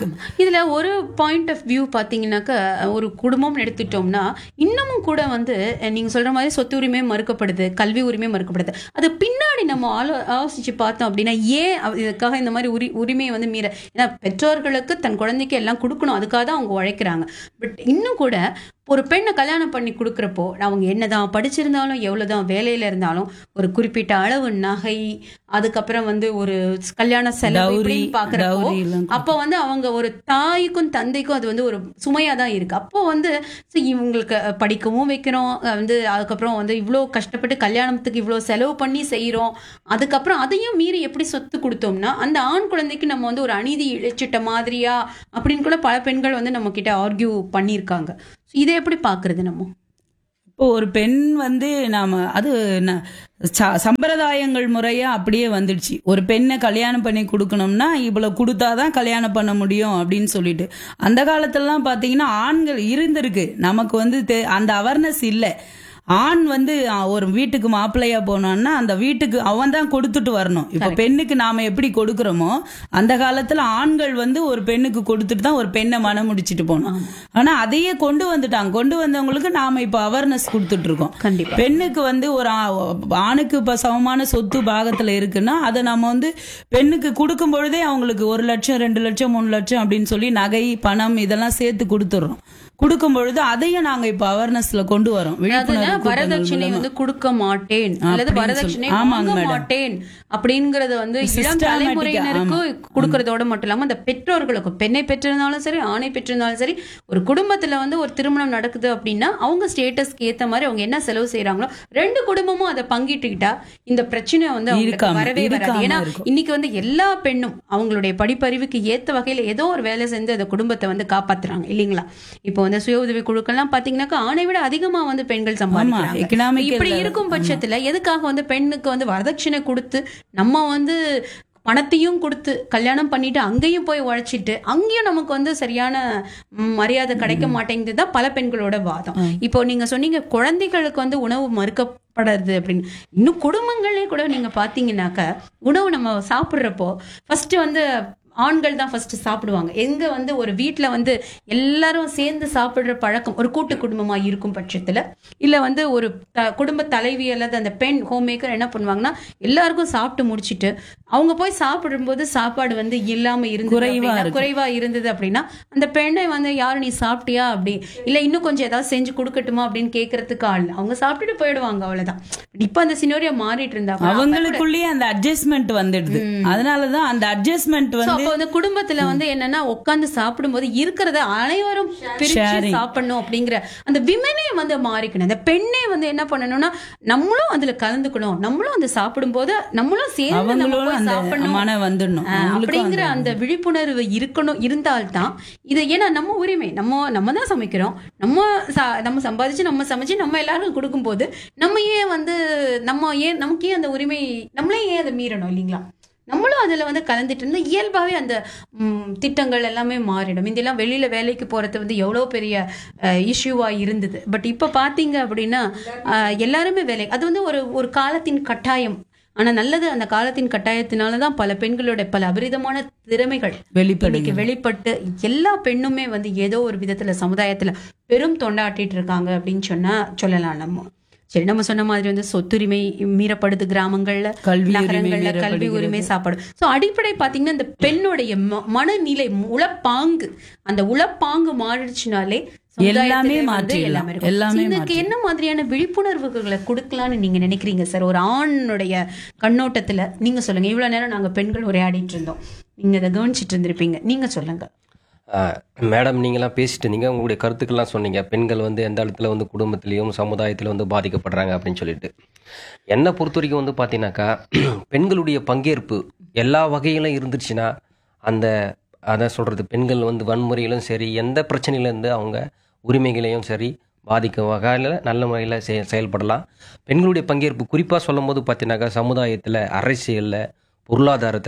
இதுல ஒரு பாயிண்ட் ஆஃப் வியூ பாத்தீங்கன்னாக்கா ஒரு குடும்பம் எடுத்துட்டோம்னா இன்னமும் கூட வந்து அஹ், நீங்க சொல்ற மாதிரி சொத்து உரிமை மறுக்கப்படுது கல்வி உரிமை மறுக்கப்படுது அது பின்னாடி நம்ம ஆலோ ஆலோசிச்சு பார்த்தோம் அப்படின்னா ஏன் அவ- இதுக்காக இந்த மாதிரி உரி உரிமையை வந்து மீற ஏன்னா பெற்றோர்களுக்கு தன் குழந்தைக்கு எல்லாம் கொடுக்கணும் அதுக்காக தான் அவங்க உழைக்கிறாங்க பட் இன்னும் கூட ஒரு பெண்ணை கல்யாணம் பண்ணி கொடுக்குறப்போ அவங்க என்னதான் படிச்சிருந்தாலும் எவ்வளவுதான் வேலையில இருந்தாலும் ஒரு குறிப்பிட்ட அளவு நகை அதுக்கப்புறம் வந்து ஒரு கல்யாண செலவு Dowry, இப்படின்னு பாக்குறப்போ dowry எல்லாம் அப்போ வந்து அவங்க ஒரு தாய்க்கும் தந்தைக்கும் அது வந்து ஒரு சுமையா தான் இருக்கு அப்போ வந்து so இவங்களுக்கு அஹ், படிக்கவும் வைக்கிறோம் அஹ், வந்து அதுக்கப்புறம் வந்து இவ்வளோ கஷ்டப்பட்டு கல்யாணத்துக்கு இவ்வளோ செலவு பண்ணி செய்றோம் அதுக்கப்புறம் அதையும் மீறி எப்படி சொத்து கொடுத்தோம்னா அந்த ஆண் குழந்தைக்கு நம்ம வந்து ஒரு அநீதி இழைச்சிட்ட மாதிரியா அப்படின்னு கூட பல பெண்கள் வந்து நம்ம கிட்ட ஆர்கியூ பண்ணியிருக்காங்க So இதை எப்படி பாக்குறது நம்ம இப்போ ஒரு பெண் வந்து நாம அது ந- ச- சம்பிரதாயங்கள் முறையா அப்படியே வந்துடுச்சு ஒரு பெண்ணை கல்யாணம் பண்ணி கொடுக்கணும்னா இவ்வளவு கொடுத்தாதான் கல்யாணம் பண்ண முடியும் அப்படின்னு சொல்லிட்டு அந்த காலத்துலலாம் பாத்தீங்கன்னா ஆண்கள் இருந்திருக்கு நமக்கு வந்து தெ- அந்த அவேர்னஸ் இல்லை ஆண் வந்து அ, ஒரு வீட்டுக்கு மாப்பிள்ளையா போனான்னா அந்த வீட்டுக்கு அவன் தான் கொடுத்துட்டு வரணும் இப்ப பெண்ணுக்கு நாம எப்படி கொடுக்கறோமோ அந்த காலத்துல ஆண்கள் வந்து ஒரு பெண்ணுக்கு கொடுத்துட்டு தான் ஒரு பெண்ணை மனம் முடிச்சிட்டு போனோம் ஆனா அதையே கொண்டு வந்துட்டாங்க கொண்டு வந்தவங்களுக்கு நாம இப்ப அவேர்னஸ் கொடுத்துட்டு இருக்கோம் கண்டிப்பா பெண்ணுக்கு வந்து ஒரு ஆ- ஆணுக்கு இப்ப சமமான சொத்து பாகத்துல இருக்குன்னா அதை நம்ம வந்து பெண்ணுக்கு கொடுக்கும் பொழுதே அவங்களுக்கு ஒரு லட்சம் ரெண்டு லட்சம் மூணு லட்சம் அப்படின்னு சொல்லி நகை பணம் இதெல்லாம் சேர்த்து கொடுத்துடுறோம் கொடுக்கும் பொழுது அதையும் நாங்க இப்ப அவேர்னஸ்ல கொண்டு வரோம் அதாவது விழிப்புணர்வு கூட்டங்கள் வரதட்சணை மூலமா. வந்து கொடுக்க மாட்டேன் அல்லது அப்படின்னு வரதட்சணை சொல்லி- ஆமாங்க வாங்க மேடம். மாட்டேன் அப்படிங்கறது வந்து இளம் Systematic-ஆ, தலைமுறையினருக்கு கொடுக்கறதோட மட்டும் இல்லாம அந்த பெற்றோர்களுக்கும் பெண்ணை பெற்றிருந்தாலும் சரி ஆணை பெற்றிருந்தாலும் சரி ஒரு குடும்பத்துல வந்து ஒரு திருமணம் நடக்குது அப்படின்னா அவங்க ஸ்டேட்டஸ்க்கு ஏத்த மாதிரி அவங்க என்ன செலவு செய்யறாங்களோ ரெண்டு குடும்பமும் அதை பங்கிட்டுக்கிட்டா இந்த பிரச்சனை வந்து அவங்களுக்கு இருக்காம- வரவே வராது இருக்காம ஏன்னா இருக்கும். இன்னைக்கு வந்து எல்லா பெண்ணும் அவங்களுடைய படிப்பறிவுக்கு ஏத்த வகையில ஏதோ ஒரு வேலை செஞ்சு அந்த குடும்பத்தை வந்து காப்பாத்துறாங்க இல்லைங்களா இப்போ வந்து சுய உதவி குழுக்கள்லாம் பாத்தீங்கன்னாக்கா ஆணை விட அதிகமா வந்து பெண்கள் சம்பாதிக்கிறாங்க economical இப்படி level. இருக்கும் பட்சத்துல எதுக்காக வந்து பெண்ணுக்கு வந்து வரதட்சணை கொடுத்து நம்ம வந்து பணத்தையும் கொடுத்து கல்யாணம் பண்ணிட்டு அங்கேயும் போய் உழைச்சிட்டு அங்கேயும் நமக்கு வந்து சரியான ம், மரியாதை கிடைக்க மாட்டேங்குது தான் பல பெண்களோட வாதம் இப்போ நீங்க சொன்னீங்க குழந்தைகளுக்கு வந்து உணவு மறுக்கப்படுறது அப்படின்னு இன்னும் குடும்பங்களே கூட நீங்க பாத்தீங்கன்னாக்க உணவு நம்ம சாப்பிடுறப்போ ஃபர்ஸ்ட் வந்து ஆண்கள் தான் ஃபர்ஸ்ட் சாப்பிடுவாங்க எங்க வந்து ஒரு வீட்ல வந்து எல்லாரும் சேர்ந்து சாப்பிடுற பழக்கம் ஒரு கூட்டு குடும்பமா இருக்கும் பட்சத்துல இல்ல வந்து ஒரு த- குடும்ப தலைவி அல்லது அந்த பெண் ஹோம் மேக்கர் என்ன பண்ணுவாங்கன்னா எல்லாருக்கும் சாப்பிட்டு முடிச்சிட்டு அவங்க போய் சாப்பிடும்போது சாப்பாடு வந்து இல்லாம இருந்தது குறைவா அப்படின்னா, இருக்கும். குறைவா இருந்தது அப்படின்னா அந்த பெண்ணை வந்து யாரு நீ சாப்பிட்டியா அப்படி இல்ல இன்னும் கொஞ்சம் ஏதாவது செஞ்சு கொடுக்கட்டுமா அப்படின்னு கேக்குறதுக்கு ஆள் இல்ல. அவங்க சாப்பிட்டுட்டு போயிடுவாங்க அவ்வளவுதான் இப்ப அந்த சினோரியா மாறிட்டு இருந்தா கூட அப்ப கூட- அவங்களுக்குள்ளேயே அந்த அட்ஜஸ்ட்மெண்ட் வந்துடுது அதனாலதான் அந்த அட்ஜஸ்ட்மெண்ட் So, வந்து அப்ப வந்து குடும்பத்துல வந்து என்னன்னா உட்கார்ந்து சாப்பிடும்போது இருக்கிறத அனைவரும் பிரிச்சு Sharing. சாப்பிடணும் அப்படிங்கிற அந்த விமனே வந்து மாறிக்கணும் அந்த பெண்ணே வந்து என்ன பண்ணணும்னா நம்மளும் அதுல கலந்துக்கணும் நம்மளும் அந்த சாப்பிடும்போது நம்மளும் சேர்ந்து நம்ம அவங்களும் போய் அந்த சாப்பிடணும் மன வந்துடணும் ஆஹ் அவங்களுக்கும் அப்படிங்கிற அந்த- அந்த விழிப்புணர்வு இருக்கணும் இருந்தால்தான் இது ஏன்னா நம்ம உரிமை நம்ம நம்ம தான் சமைக்கிறோம் நம்ம சா- நம்ம சம்பாதிச்சு நம்ம சமைச்சு நம்ம எல்லாரும் கொடுக்கும்போது நம்ம ஏன் வந்து நம்ம ஏன் நமக்கு ஏன் அந்த உரிமை நம்மளே ஏன் அதை மீறணும் இல்லைங்களா நம்மளும் அதுல வந்து கலந்துட்டு இருந்தா இயல்பாவே அந்த ம், திட்டங்கள் எல்லாமே மாறிடும் இதெல்லாம் வெளியில வேலைக்கு போறது வந்து எவ்வளவு பெரிய இஷ்யூவா இருந்தது பட் இப்ப பாத்தீங்க அப்படின்னா அஹ், எல்லாருமே வேலை அது வந்து ஒரு ஒரு காலத்தின் கட்டாயம் ஆனா நல்லது அந்த காலத்தின் கட்டாயத்தினால தான் பல பெண்களோட பல அபரிதமான திறமைகள் வெளிப்படுங்க இன்னைக்கு வெளிப்பட்டு எல்லா பெண்ணுமே வந்து ஏதோ ஒரு விதத்துல சமுதாயத்துல பெரும் தொண்டாட்டிட்டு இருக்காங்க அப்படின்னு சொன்னா சொல்லலாம் நம்ம சரி நம்ம சொன்ன மாதிரி வந்து சொத்துரிமை மீறப்படுது கிராமங்கள்ல கல்வி உரிமை நகரங்கள்ல கல்வி மீறப்படுகிறது. உரிமை சாப்பாடு சோ அடிப்படை பாத்தீங்கன்னா இந்த பெண்ணுடைய ம- மனநிலை உளப்பாங்கு அந்த உளப்பாங்கு மாறிடுச்சுனாலே சமுதாயத்திலே எல்லாமே வந்து மாற்றிடலாம். எல்லாமே இருக்கும். எல்லாமே இதுக்கு மாற்றிடலாம். என்ன மாதிரியான விழிப்புணர்வுகளை கொடுக்கலாம்னு நீங்க நினைக்கிறீங்க சார் ஒரு ஆணுடைய கண்ணோட்டத்துல நீங்க சொல்லுங்க இவ்வளவு நேரம் நாங்க பெண்கள் உரையாடிட்டு இருந்தோம் நீங்க இதை கவனிச்சிட்டு இருந்திருப்பீங்க நீங்க சொல்லுங்க ஆஹ் மேடம் நீங்களாம் பேசிட்டு இருந்தீங்க உங்களுடைய கருத்துக்கள்லாம் சொன்னீங்க பெண்கள் வந்து எந்த இடத்துல வந்து குடும்பத்திலையும் சமுதாயத்தில் வந்து பாதிக்கப்படுறாங்க அப்படின்னு சொல்லிட்டு என்னை பொறுத்த வரைக்கும் வந்து பார்த்தீங்கன்னாக்கா பெண்களுடைய பங்கேற்பு எல்லா வகையிலும் இருந்துச்சுன்னா அந்த அதான் சொல்கிறது பெண்கள் வந்து வன்முறையிலும் சரி எந்த பிரச்சனையிலேருந்து அவங்க உரிமைகளையும் சரி பாதிக்கும் வகையில் நல்ல முறையில் செய செயல்படலாம் பெண்களுடைய பங்கேற்பு குறிப்பாக சொல்லும் போது பார்த்தீங்கன்னாக்கா சமுதாயத்தில் அரசியலில் பொருளாதாரத்தில்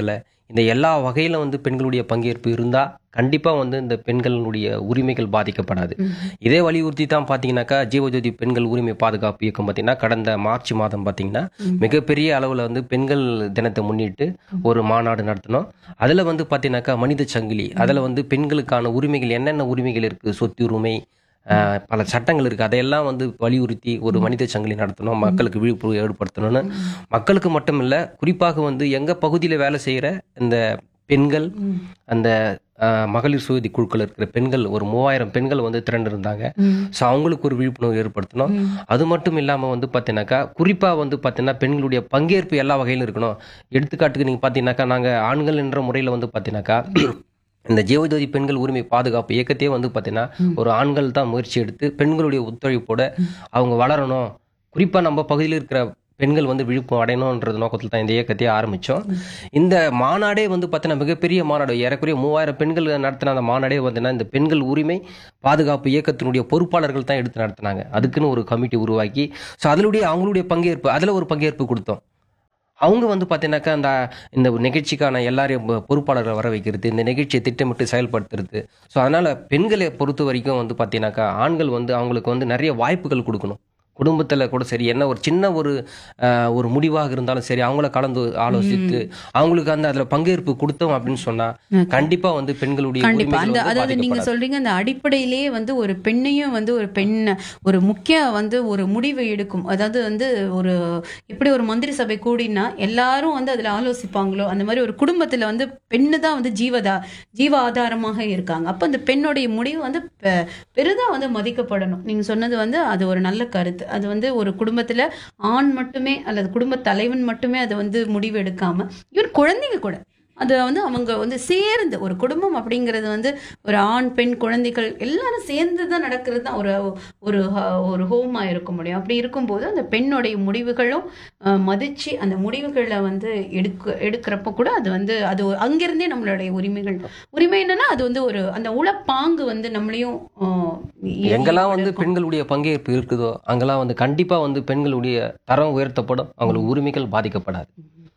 இந்த எல்லா வகையில வந்து பெண்களுடைய பங்கேற்பு இருந்தா கண்டிப்பா வந்து இந்த பெண்களுடைய உரிமைகள் பாதிக்கப்படாது இதே வலியுறுத்தி தான் பாத்தீங்கன்னாக்கா ஜீவஜோதி பெண்கள் உரிமை பாதுகாப்பு இயக்கம் பார்த்தீங்கன்னா கடந்த மார்ச் மாதம் பார்த்தீங்கன்னா மிகப்பெரிய அளவில் வந்து பெண்கள் தினத்தை முன்னிட்டு ஒரு மாநாடு நடத்தினோம் அதில் வந்து பார்த்தீங்கன்னாக்கா மனித சங்கிலி அதில் வந்து பெண்களுக்கான உரிமைகள் என்னென்ன உரிமைகள் இருக்குது சொத்து உரிமை ஆஹ், பல சட்டங்கள் இருக்குது அதையெல்லாம் வந்து வலியுறுத்தி ஒரு மனித சங்கிலி நடத்தணும் மக்களுக்கு விழிப்புணர்வு ஏற்படுத்தணும்னு மக்களுக்கு மட்டும் இல்லை குறிப்பாக வந்து எங்கள் பகுதியில் வேலை செய்கிற இந்த பெண்கள் அந்த ஆஹ், மகளிர் சுயதி குழுக்கள் இருக்கிற பெண்கள் ஒரு மூவாயிரம் பெண்கள் வந்து திரண்டு இருந்தாங்க ஸோ அவங்களுக்கு ஒரு விழிப்புணர்வு ஏற்படுத்தணும் அது மட்டும் இல்லாமல் வந்து பார்த்தீங்கன்னாக்கா குறிப்பாக வந்து பார்த்தீங்கன்னா பெண்களுடைய பங்கேற்பு எல்லா வகையிலும் இருக்கணும் எடுத்துக்காட்டுக்கு நீங்கள் பார்த்தீங்கன்னாக்கா நாங்கள் ஆண்கள் என்ற முறையில் வந்து பார்த்தீங்கன்னாக்கா இந்த ஜீவஜோதி பெண்கள் உரிமை பாதுகாப்பு இயக்கத்தையே வந்து பார்த்தீங்கன்னா ஒரு ஆண்கள் தான் முயற்சி எடுத்து பெண்களுடைய ஒத்துழைப்போட அவங்க வளரணும் குறிப்பாக நம்ம பகுதியில் இருக்கிற பெண்கள் வந்து விழிப்புணர்வு அடையணுன்றது நோக்கத்தில் தான் இந்த இயக்கத்தையே ஆரம்பித்தோம் இந்த மாநாடே வந்து பார்த்தீங்கன்னா மிகப்பெரிய மாநாடு ஏறக்குறைய மூவாயிரம் பெண்கள் நடத்தின அந்த மாநாடே பார்த்தீங்கன்னா இந்த பெண்கள் உரிமை பாதுகாப்பு இயக்கத்தினுடைய பொறுப்பாளர்கள் தான் எடுத்து நடத்தினாங்க அதுக்குன்னு ஒரு கமிட்டி உருவாக்கி ஸோ அதிலுடைய அவங்களுடைய பங்கேற்பு அதில் ஒரு பங்கேற்பு கொடுத்தோம் அவங்க வந்து பார்த்தீங்கன்னாக்கா அந்த இந்த நிகழ்ச்சிக்கான எல்லாரையும் பொ- பொறுப்பாளரை வர வைக்கிறது இந்த நிகழ்ச்சியை திட்டமிட்டு செயல்படுத்துறது ஸோ அதனால் பெண்களை பொறுத்த வரைக்கும் வந்து பார்த்தீங்கன்னாக்கா ஆண்கள் வந்து அவங்களுக்கு வந்து நிறைய வாய்ப்புகள் கொடுக்கணும் குடும்பத்தில் கூட சரி என்ன ஒரு சின்ன ஒரு ஆஹ், ஒரு முடிவாக இருந்தாலும் சரி அவங்கள கலந்து ஆலோசித்து அவங்களுக்கு அந்த அதில் பங்கேற்பு கொடுத்தோம் அப்படின்னு சொன்னால் கண்டிப்பாக வந்து பெண்களுடைய கண்டிப்பா உரிமைகள் அந்த வந்து அதாவது நீங்க பாதிக்கப்படாது. சொல்றீங்க அந்த அடிப்படையிலேயே வந்து ஒரு பெண்ணையும் வந்து ஒரு பெண் ஒரு முக்கிய வந்து ஒரு முடிவு எடுக்கும் அதாவது வந்து ஒரு இப்படி ஒரு மந்திரி சபை கூடினா எல்லாரும் வந்து அதுல ஆலோசிப்பாங்களோ அந்த மாதிரி ஒரு குடும்பத்துல வந்து பெண்ணு தான் வந்து ஜீவதா ஜீவ ஆதாரமாக இருக்காங்க அப்ப அந்த பெண்ணுடைய முடிவு வந்து பெ- பெரிதா வந்து மதிக்கப்படணும் நீங்க சொன்னது வந்து அது ஒரு நல்ல கருத்து அது வந்து ஒரு குடும்பத்துல ஆண் மட்டுமே அல்லது குடும்ப தலைவன் மட்டுமே அதை வந்து முடிவு எடுக்காம ஈவன் குழந்தைங்க கூட அது வந்து அவங்க வந்து சேர்ந்து ஒரு குடும்பம் அப்படிங்கிறது வந்து ஒரு ஆண் பெண் குழந்தைகள் எல்லாரும் சேர்ந்து தான் நடக்கிறது தான் ஒரு ஒரு ஹ- ஒரு ஹோமா இருக்க முடியும் அப்படி இருக்கும்போது அந்த பெண்ணுடைய முடிவுகளும் அஹ், மதிச்சு அந்த முடிவுகளை வந்து எடுக்க எடுக்கிறப்ப கூட அது வந்து அது ஒரு- அங்கிருந்தே நம்மளுடைய உரிமைகள் உரிமை என்னன்னா அது வந்து ஒரு அந்த உளப்பாங்கு வந்து நம்மளையும் அஹ், எங்கெல்லாம் வந்து இருக்கும். பெண்களுடைய பங்கேற்பு இருக்குதோ அங்கெல்லாம் வந்து கண்டிப்பா வந்து பெண்களுடைய தரம் உயர்த்தப்படும் அவங்களுக்கு உரிமைகள் பாதிக்கப்படாது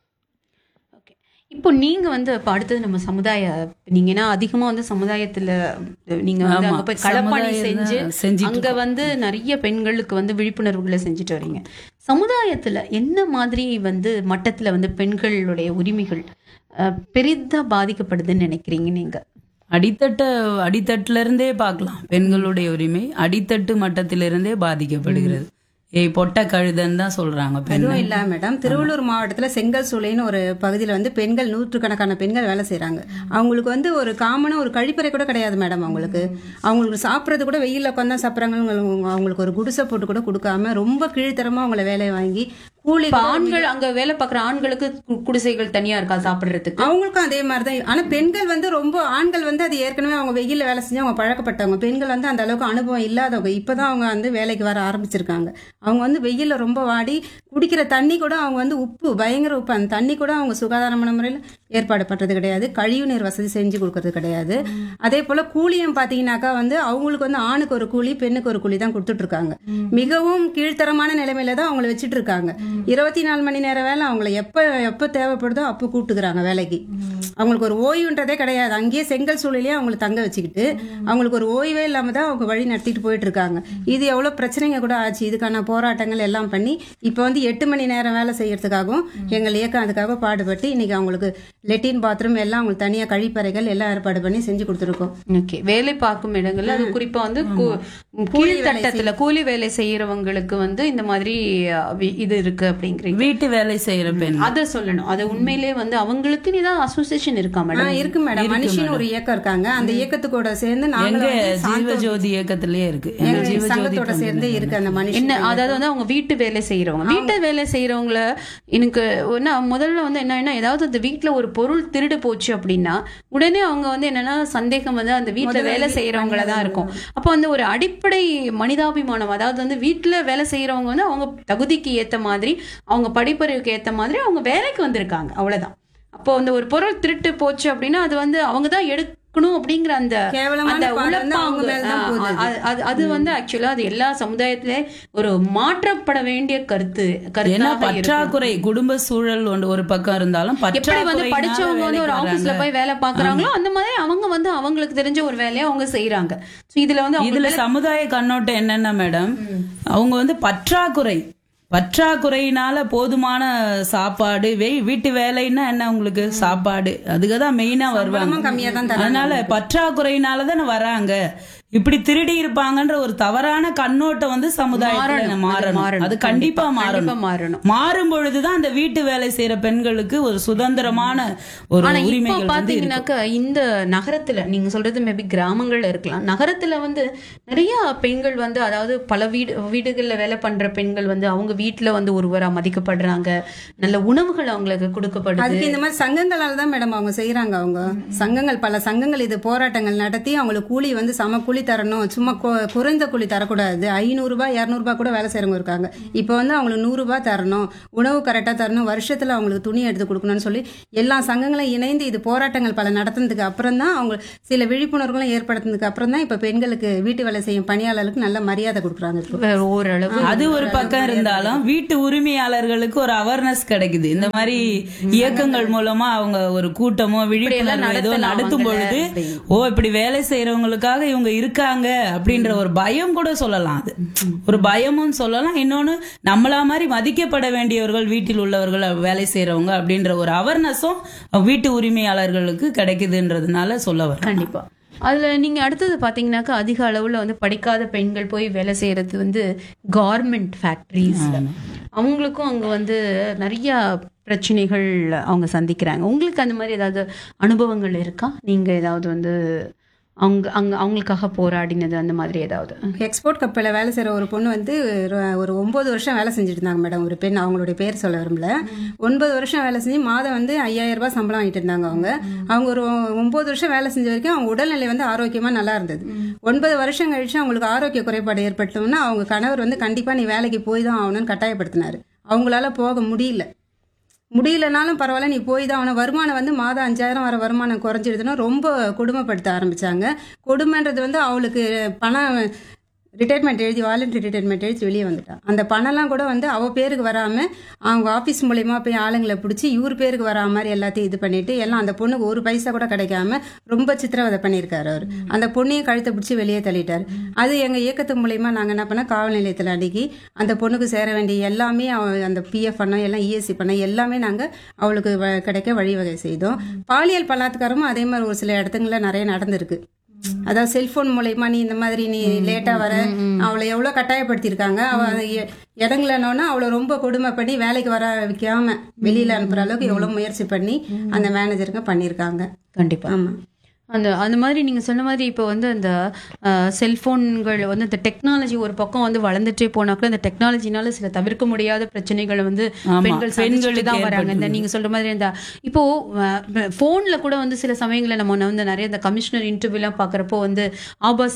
Okay. இப்போ நீங்க வந்து இப்ப அடுத்தது நம்ம சமுதாய நீங்க ஏன்னா அதிகமா வந்து சமுதாயத்துல நீங்க வந்து ஆமா. அங்க போய் களப்பணி சமுதாயம் செஞ்சு தான் செஞ்சிட்டு அங்க வந்து நிறைய பெண்களுக்கு வந்து விழிப்புணர்வுகளை செஞ்சுட்டு வரீங்க சமுதாயத்துல என்ன மாதிரி வந்து மட்டத்துல வந்து பெண்களுடைய உரிமைகள் அஹ், பெரிதா பாதிக்கப்படுதுன்னு நினைக்கிறீங்க நீங்க அடித்தட்ட அடித்தட்டுல இருந்தே பார்க்கலாம் பெண்களுடைய உரிமை அடித்தட்டு மட்டத்திலிருந்தே பாதிக்கப்படுகிறது ஏய் பொட்ட கழுதன்னு தான் சொல்றாங்க பெண் அதுவும் இல்ல மேடம் திருவள்ளூர் மாவட்டத்துல செங்கல் சூளைன்னு ஒரு பகுதியில் வந்து பெண்கள் நூற்றுக்கணக்கான பெண்கள் வேலை செய்றாங்க அவங்களுக்கு வந்து ஒரு காமனா ஒரு கழிப்பறை கூட கிடையாது மேடம் அவங்களுக்கு அவங்களுக்கு சாப்பிட்றது கூட வெயில்ல உட்காந்து தான் சாப்பிட்றாங்க அவங்களுக்கு ஒரு குடிசை போட்டு கூட கொடுக்காம ரொம்ப கீழ்த்தரமா அவங்கள வேலையை வாங்கி கூலி இப்ப ஆண்கள் அங்க வேலை பார்க்குற ஆண்களுக்கு கு- குடிசைகள் தனியா இருக்கா சாப்பிடுறதுக்கு அவங்களுக்கும் அதே மாதிரி தான் ஆனா பெண்கள் வந்து ரொம்ப ஆண்கள் வந்து அது ஏற்கனவே அவங்க வெயில்ல வேலை செஞ்சு அவங்க பழக்கப்பட்டவங்க பெண்கள் வந்து அந்த அளவுக்கு அனுபவம் இல்லாதவங்க இப்பதான் அவங்க வந்து வேலைக்கு வர ஆரம்பிச்சிருக்காங்க அவங்க வந்து வெயில்ல ரொம்ப வாடி குடிக்கிற தண்ணி கூட அவங்க வந்து உப்பு பயங்கர உப்பு அந்த தண்ணி கூட அவங்க சுகாதாரமான முறையில் ஏற்பாடு பண்றது கிடையாது கழிவு நீர் வசதி செஞ்சு கொடுக்கறது கிடையாது அதே போல கூலியும் பாத்தீங்கன்னாக்கா வந்து அவங்களுக்கு வந்து ஆணுக்கு ஒரு கூலி பெண்ணுக்கு ஒரு கூலி தான் கொடுத்துட்டு இருக்காங்க மிகவும் கீழ்த்தரமான நிலைமையில தான் அவங்கள வச்சுட்டு இருக்காங்க இருபத்தி நாலு மணி நேரம் வேலை அவங்கள எப்ப எப்ப தேவைப்படுதோ அப்போ கூப்பிட்டுக்கிறாங்க வேலைக்கு அவங்களுக்கு ஒரு ஓய்வுன்றதே கிடையாது அங்கேயே செங்கல் சூழலையே அவங்கள தங்க வச்சுக்கிட்டு அவங்களுக்கு ஒரு ஓய்வே இல்லாம தான் அவங்க வழி நடத்திட்டு போயிட்டு இருக்காங்க இது எவ்வளவு பிரச்சனைங்க கூட ஆச்சு இதுக்கான போராட்டங்கள் எல்லாம் பண்ணி இப்போ வந்து எட்டு மணி நேரம் வேலை செய்யறதுக்காகவும் எங்கள் இயக்கம் அதுக்காக பாடுபட்டு இன்னைக்கு அவங்களுக்கு லெட்டின் பாத்ரூம் எல்லாம் அவங்களுக்கு தனியா கழிப்பறைகள் எல்லாம் ஏற்பாடு பண்ணி செஞ்சு கொடுத்துருக்கோம் ஓகே வேலை பார்க்கும் இடங்கள்ல அது குறிப்பா வந்து கு- கீழ்த்தட்டத்துல கூலி வேலை செய்யறவங்களுக்கு வந்து இந்த மாதிரி அஹ், வி- இது இருக்கு அப்படிங்கிறீங்க வீட்டு வேலை செய்யற பெண் அத சொல்லணும் அது உண்மையிலே வந்து அவங்களுக்கு நீதான் அசோசியேஷன் இருக்கா ஆ, மேடம் இருக்கு மேடம் மனுஷன் ஒரு இயக்கம் இருக்காங்க அந்த இயக்கத்துக்கூட சேர்ந்து எங்க நாங்களும் வந்து சாந்தோ- ஜீவஜோதி இயக்கத்திலேயே இருக்கு எங்க எங்க ஜீவஜோதி சங்கத்தோட சேர்ந்து இருக்கு அந்த மனுஷன் என்ன அதாவது வந்து அவங்க வீட்டு வேலை செய்யறவங்க வீட்டு வேலை செய்யறவங்கள எனக்கு என்ன முதல்ல வந்து என்னன்னா ஏதாவது அந்த வீட்ல ஒரு பொருள் திருடு போச்சு அப்படின்னா உடனே அவங்க வந்து என்னன்னா சந்தேகம் வந்து அந்த வீட்ல வேலை செய்யறவங்கள தான் இருக்கும் அப்போ வந்து ஒரு அடிப்படை மனிதாபிமானம் அதாவது வந்து வீட்ல வேலை செய்யறவங்க வந்து அவங்க தகுதிக்கு ஏத்த மாதிரி அவங்க படிப்பறிவுக்கு ஏத்த மாதிரி அவங்க வேலைக்கு வந்திருக்காங்க அவ்வளவுதான் அப்போ வந்து ஒரு பொருள் திருட்டு போச்சு அப்படின்னா அது வந்து அவங்க தான் எடுக்க இருக்கணும் அப்படிங்கிற அந்த கேவலமான அந்த பார்வை வந்து அவங்க உளப்பாங்கு, மேலதான் ஆ, போகுது அது அது- அது வந்து ஆக்சுவலா அது எல்லா சமுதாயத்திலே ஒரு மாற்றப்பட வேண்டிய கருத்து ஏன்னா கருத்தாக இருக்கும். பற்றாக்குறை குடும்ப சூழல் ஒன்று ஒரு பக்கம் இருந்தாலும் எப்படி வந்து பற்றாக்குறையினால படிச்சவங்க வந்து ஒரு வேலைக்கு ஆபீஸ்ல வர்றாங்க. போய் வேலை பாக்குறாங்களோ அந்த மாதிரி அவங்க வந்து அவங்களுக்கு தெரிஞ்ச ஒரு வேலையை அவங்க செய்யறாங்க சோ இதுல வந்து அவங்க இதுல சமுதாய கண்ணோட்டம் என்னன்னா மேடம் அவங்க வந்து பற்றாக்குறை பற்றாக்குறையினால போதுமான சாப்பாடு வே- வீட்டு வேலைன்னா என்ன உங்களுக்கு சாப்பாடு அதுக்கு தான் மெயினா வருவாங்க கம்மியா தான் தராங்க அதனால பற்றாக்குறையினால தானே வராங்க இப்படி திருடி இருப்பாங்கன்ற ஒரு தவறான கண்ணோட்டம் வந்து சமுதாயத்துல மாறணும். மாறணும் மாறணும். அது கண்டிப்பா கண்டிப்பா மாறணும் மாறணும். மாறும் பொழுதுதான் அந்த வீட்டு வேலை செய்யற பெண்களுக்கு ஒரு சுதந்திரமான ஒரு ஆனா இப்ப உரிமைகள் வந்து இருக்கும். பாத்தீங்கன்னாக்கா இந்த நகரத்துல நீங்க சொல்றது மேபி கிராமங்கள்ல இருக்கலாம் நகரத்துல வந்து நிறைய பெண்கள் வந்து அதாவது பல வீடு வீடுகள்ல வேலை பண்ற பெண்கள் வந்து அவங்க வீட்டுல வந்து ஒருவரா மதிக்கப்படுறாங்க நல்ல உணவுகள் அவங்களுக்கு கொடுக்கப்படுது அதுக்கு இந்த மாதிரி சங்கங்களால தான் மேடம் அவங்க செய்யறாங்க அவங்க சங்கங்கள் பல சங்கங்கள் இது போராட்டங்கள் நடத்தி அவங்களுக்கு கூலி வந்து சம கூலி தரணும் சும்மா கொ- குறைந்த கூலி தரக்கூடாது ஐநூறு ரூபாய் இருநூறு ரூபாய் கூட வேலை செய்யறவங்க இருக்காங்க இப்போ வந்து அவங்களுக்கு நூறு ரூபாய் தரணும் உணவு கரெக்டா தரணும் வருஷத்துல அவங்களுக்கு துணி எடுத்து கொடுக்கணும்னு சொல்லி எல்லா சங்கங்களும் இணைந்து இது போராட்டங்கள் பல நடத்தினதுக்கு அப்புறம் தான் அவங்க சில விழிப்புணர்வுகளும் ஏற்படுத்தினதுக்கு அப்புறம் தான் இப்ப பெண்களுக்கு வீட்டு வேலை செய்யும் பணியாளர்களுக்கு நல்ல மரியாதை கொடுக்குறாங்க இப்போ வேற ஓரளவு அது ஒரு பக்கம் இருந்தாலும் வீட்டு உரிமையாளர்களுக்கு ஒரு அவேர்னஸ் கிடைக்குது இந்த மாதிரி இயக்கங்கள் மூலமா அவங்க ஒரு கூட்டமோ விழிப்புணர்வு ஏதோ நடத்தலாம் நடத்தும் பொழுது ஓ இப்படி வேலை செய்யறவங்களுக்காக இவங்க இருக்காங்க அப்படின்ற ஒரு பயம் கூட சொல்லலாம் அது ஒரு பயமும் சொல்லலாம் இன்னொன்னு நம்மளா மாதிரி மதிக்கப்பட வேண்டியவர்கள் வீட்டில் உள்ளவர்கள் வேலை செய்யறவங்க அப்படின்ற ஒரு அவேர்னஸும் வீட்டு உரிமையாளர்களுக்கு கிடைக்குதுன்றதுனால சொல்ல வரேன் கண்டிப்பா அதுல நீங்க அடுத்தது பாத்தீங்கன்னாக்கா அதிக அளவுல வந்து படிக்காத பெண்கள் போய் வேலை செய்யறது வந்து கார்மெண்ட் ஃபேக்டரிஸ் அவங்களுக்கும் அங்க வந்து நிறைய பிரச்சனைகள் அவங்க சந்திக்கிறாங்க உங்களுக்கு அந்த மாதிரி ஏதாவது அனுபவங்கள் இருக்கா நீங்க ஏதாவது வந்து அவங்க அங்க அவங்களுக்காக போராடினது அந்த மாதிரி ஏதாவது எக்ஸ்போர்ட் கப்பலில் வேலை செய்கிற ஒரு பொண்ணு வந்து ஒரு- ஒரு ஒன்பது வருஷம் வேலை செஞ்சுட்டு இருந்தாங்க மேடம் ஒரு பெண் அவங்களுடைய பேர் சொல்ல விரும்பல ஒன்பது வருஷம் வேலை செஞ்சு மாதம் வந்து ஐயாயிரம் ரூபாய் சம்பளம் வாங்கிட்டு இருந்தாங்க அவங்க அவங்க ஒரு ஒன்பது வருஷம் வேலை செஞ்ச வரைக்கும் அவங்க உடல்நிலை வந்து ஆரோக்கியமாக நல்லா இருந்தது ஒன்பது வருஷம் கழிச்சு அவங்களுக்கு ஆரோக்கிய குறைபாடு ஏற்பட்டோம்னா அவங்க கணவர் வந்து கண்டிப்பாக நீ வேலைக்கு போய் தான் ஆகணும்னு கட்டாயப்படுத்தினாரு அவங்களால போக முடியல முடியலனாலும் பரவாயில்ல நீ போய் தான் அவனை வருமானம் வந்து மாதம் அஞ்சாயிரம் வர வருமானம் குறைஞ்சிடுதுன்னா ரொம்ப கொடுமைப்படுத்த ஆரம்பிச்சாங்க கொடுமைன்றது வந்து அவளுக்கு பணம் ரிட்டையர்மெண்ட் எழுதி வாலண்டரி ரிட்டையர்மெண்ட் எழுதி வெளியே வந்துட்டான் அந்த பணம்லாம் கூட வந்து அவ பேருக்கு வராம அவங்க ஆஃபீஸ் மூலயமா போய் ஆளுங்களை பிடிச்சி இவர் பேருக்கு வரா மாதிரி எல்லாத்தையும் இது பண்ணிட்டு எல்லாம் அந்த பொண்ணுக்கு ஒரு பைசா கூட கிடைக்காம ரொம்ப சித்திரவதை பண்ணியிருக்காரு அவர் அந்த பொண்ணையும் கழுத்தை பிடிச்சி வெளியே தள்ளிட்டார் அது எங்க இயக்கத்து மூலயமா நாங்க என்ன பண்ணோம் காவல் நிலையத்தில் அணுகி அந்த பொண்ணுக்கு சேர வேண்டிய எல்லாமே அவ அந்த பிஎஃப் பண்ணோம் எல்லாம் இஎஸ்சி பண்ணோம் எல்லாமே நாங்க அவளுக்கு வ- கிடைக்க வழிவகை செய்தோம் பாலியல் பலாத்காரமும் அதே மாதிரி ஒரு சில இடத்துங்களில் நிறைய நடந்திருக்கு அதாவது செல்போன் மூலயமா நீ இந்த மாதிரி நீ லேட்டா வர அவளை எவ்வளவு கட்டாயப்படுத்தியிருக்காங்க அவ அந்த எ- இடங்களனோன்னா அவளை ரொம்ப கொடுமை பண்ணி வேலைக்கு வர வைக்காம வெளியில அனுப்புற அளவுக்கு எவ்வளவு முயற்சி பண்ணி அந்த மேனேஜருங்க பண்ணியிருக்காங்க கண்டிப்பா ஆமா அந்த அந்த மாதிரி நீங்க சொன்ன மாதிரி இப்போ வந்து அந்த செல்போன்கள் வந்து இந்த டெக்னாலஜி ஒரு பக்கம் வந்து வளர்ந்துட்டே போனா கூட அந்த டெக்னாலஜினால சில தவிர்க்க முடியாத பிரச்சனைகளை வந்து ஆமா, பெண்கள் சந்திச்சுட்டு பெண்களுக்கு தான் வராங்க இந்த நீங்க சொல்ற மாதிரி இந்த இப்போ போன்ல கூட வந்து சில சமயங்களில் நம்ம வந்து நிறைய இந்த கமிஷனர் இன்டர்வியூலாம் பார்க்குறப்போ வந்து ஆபாச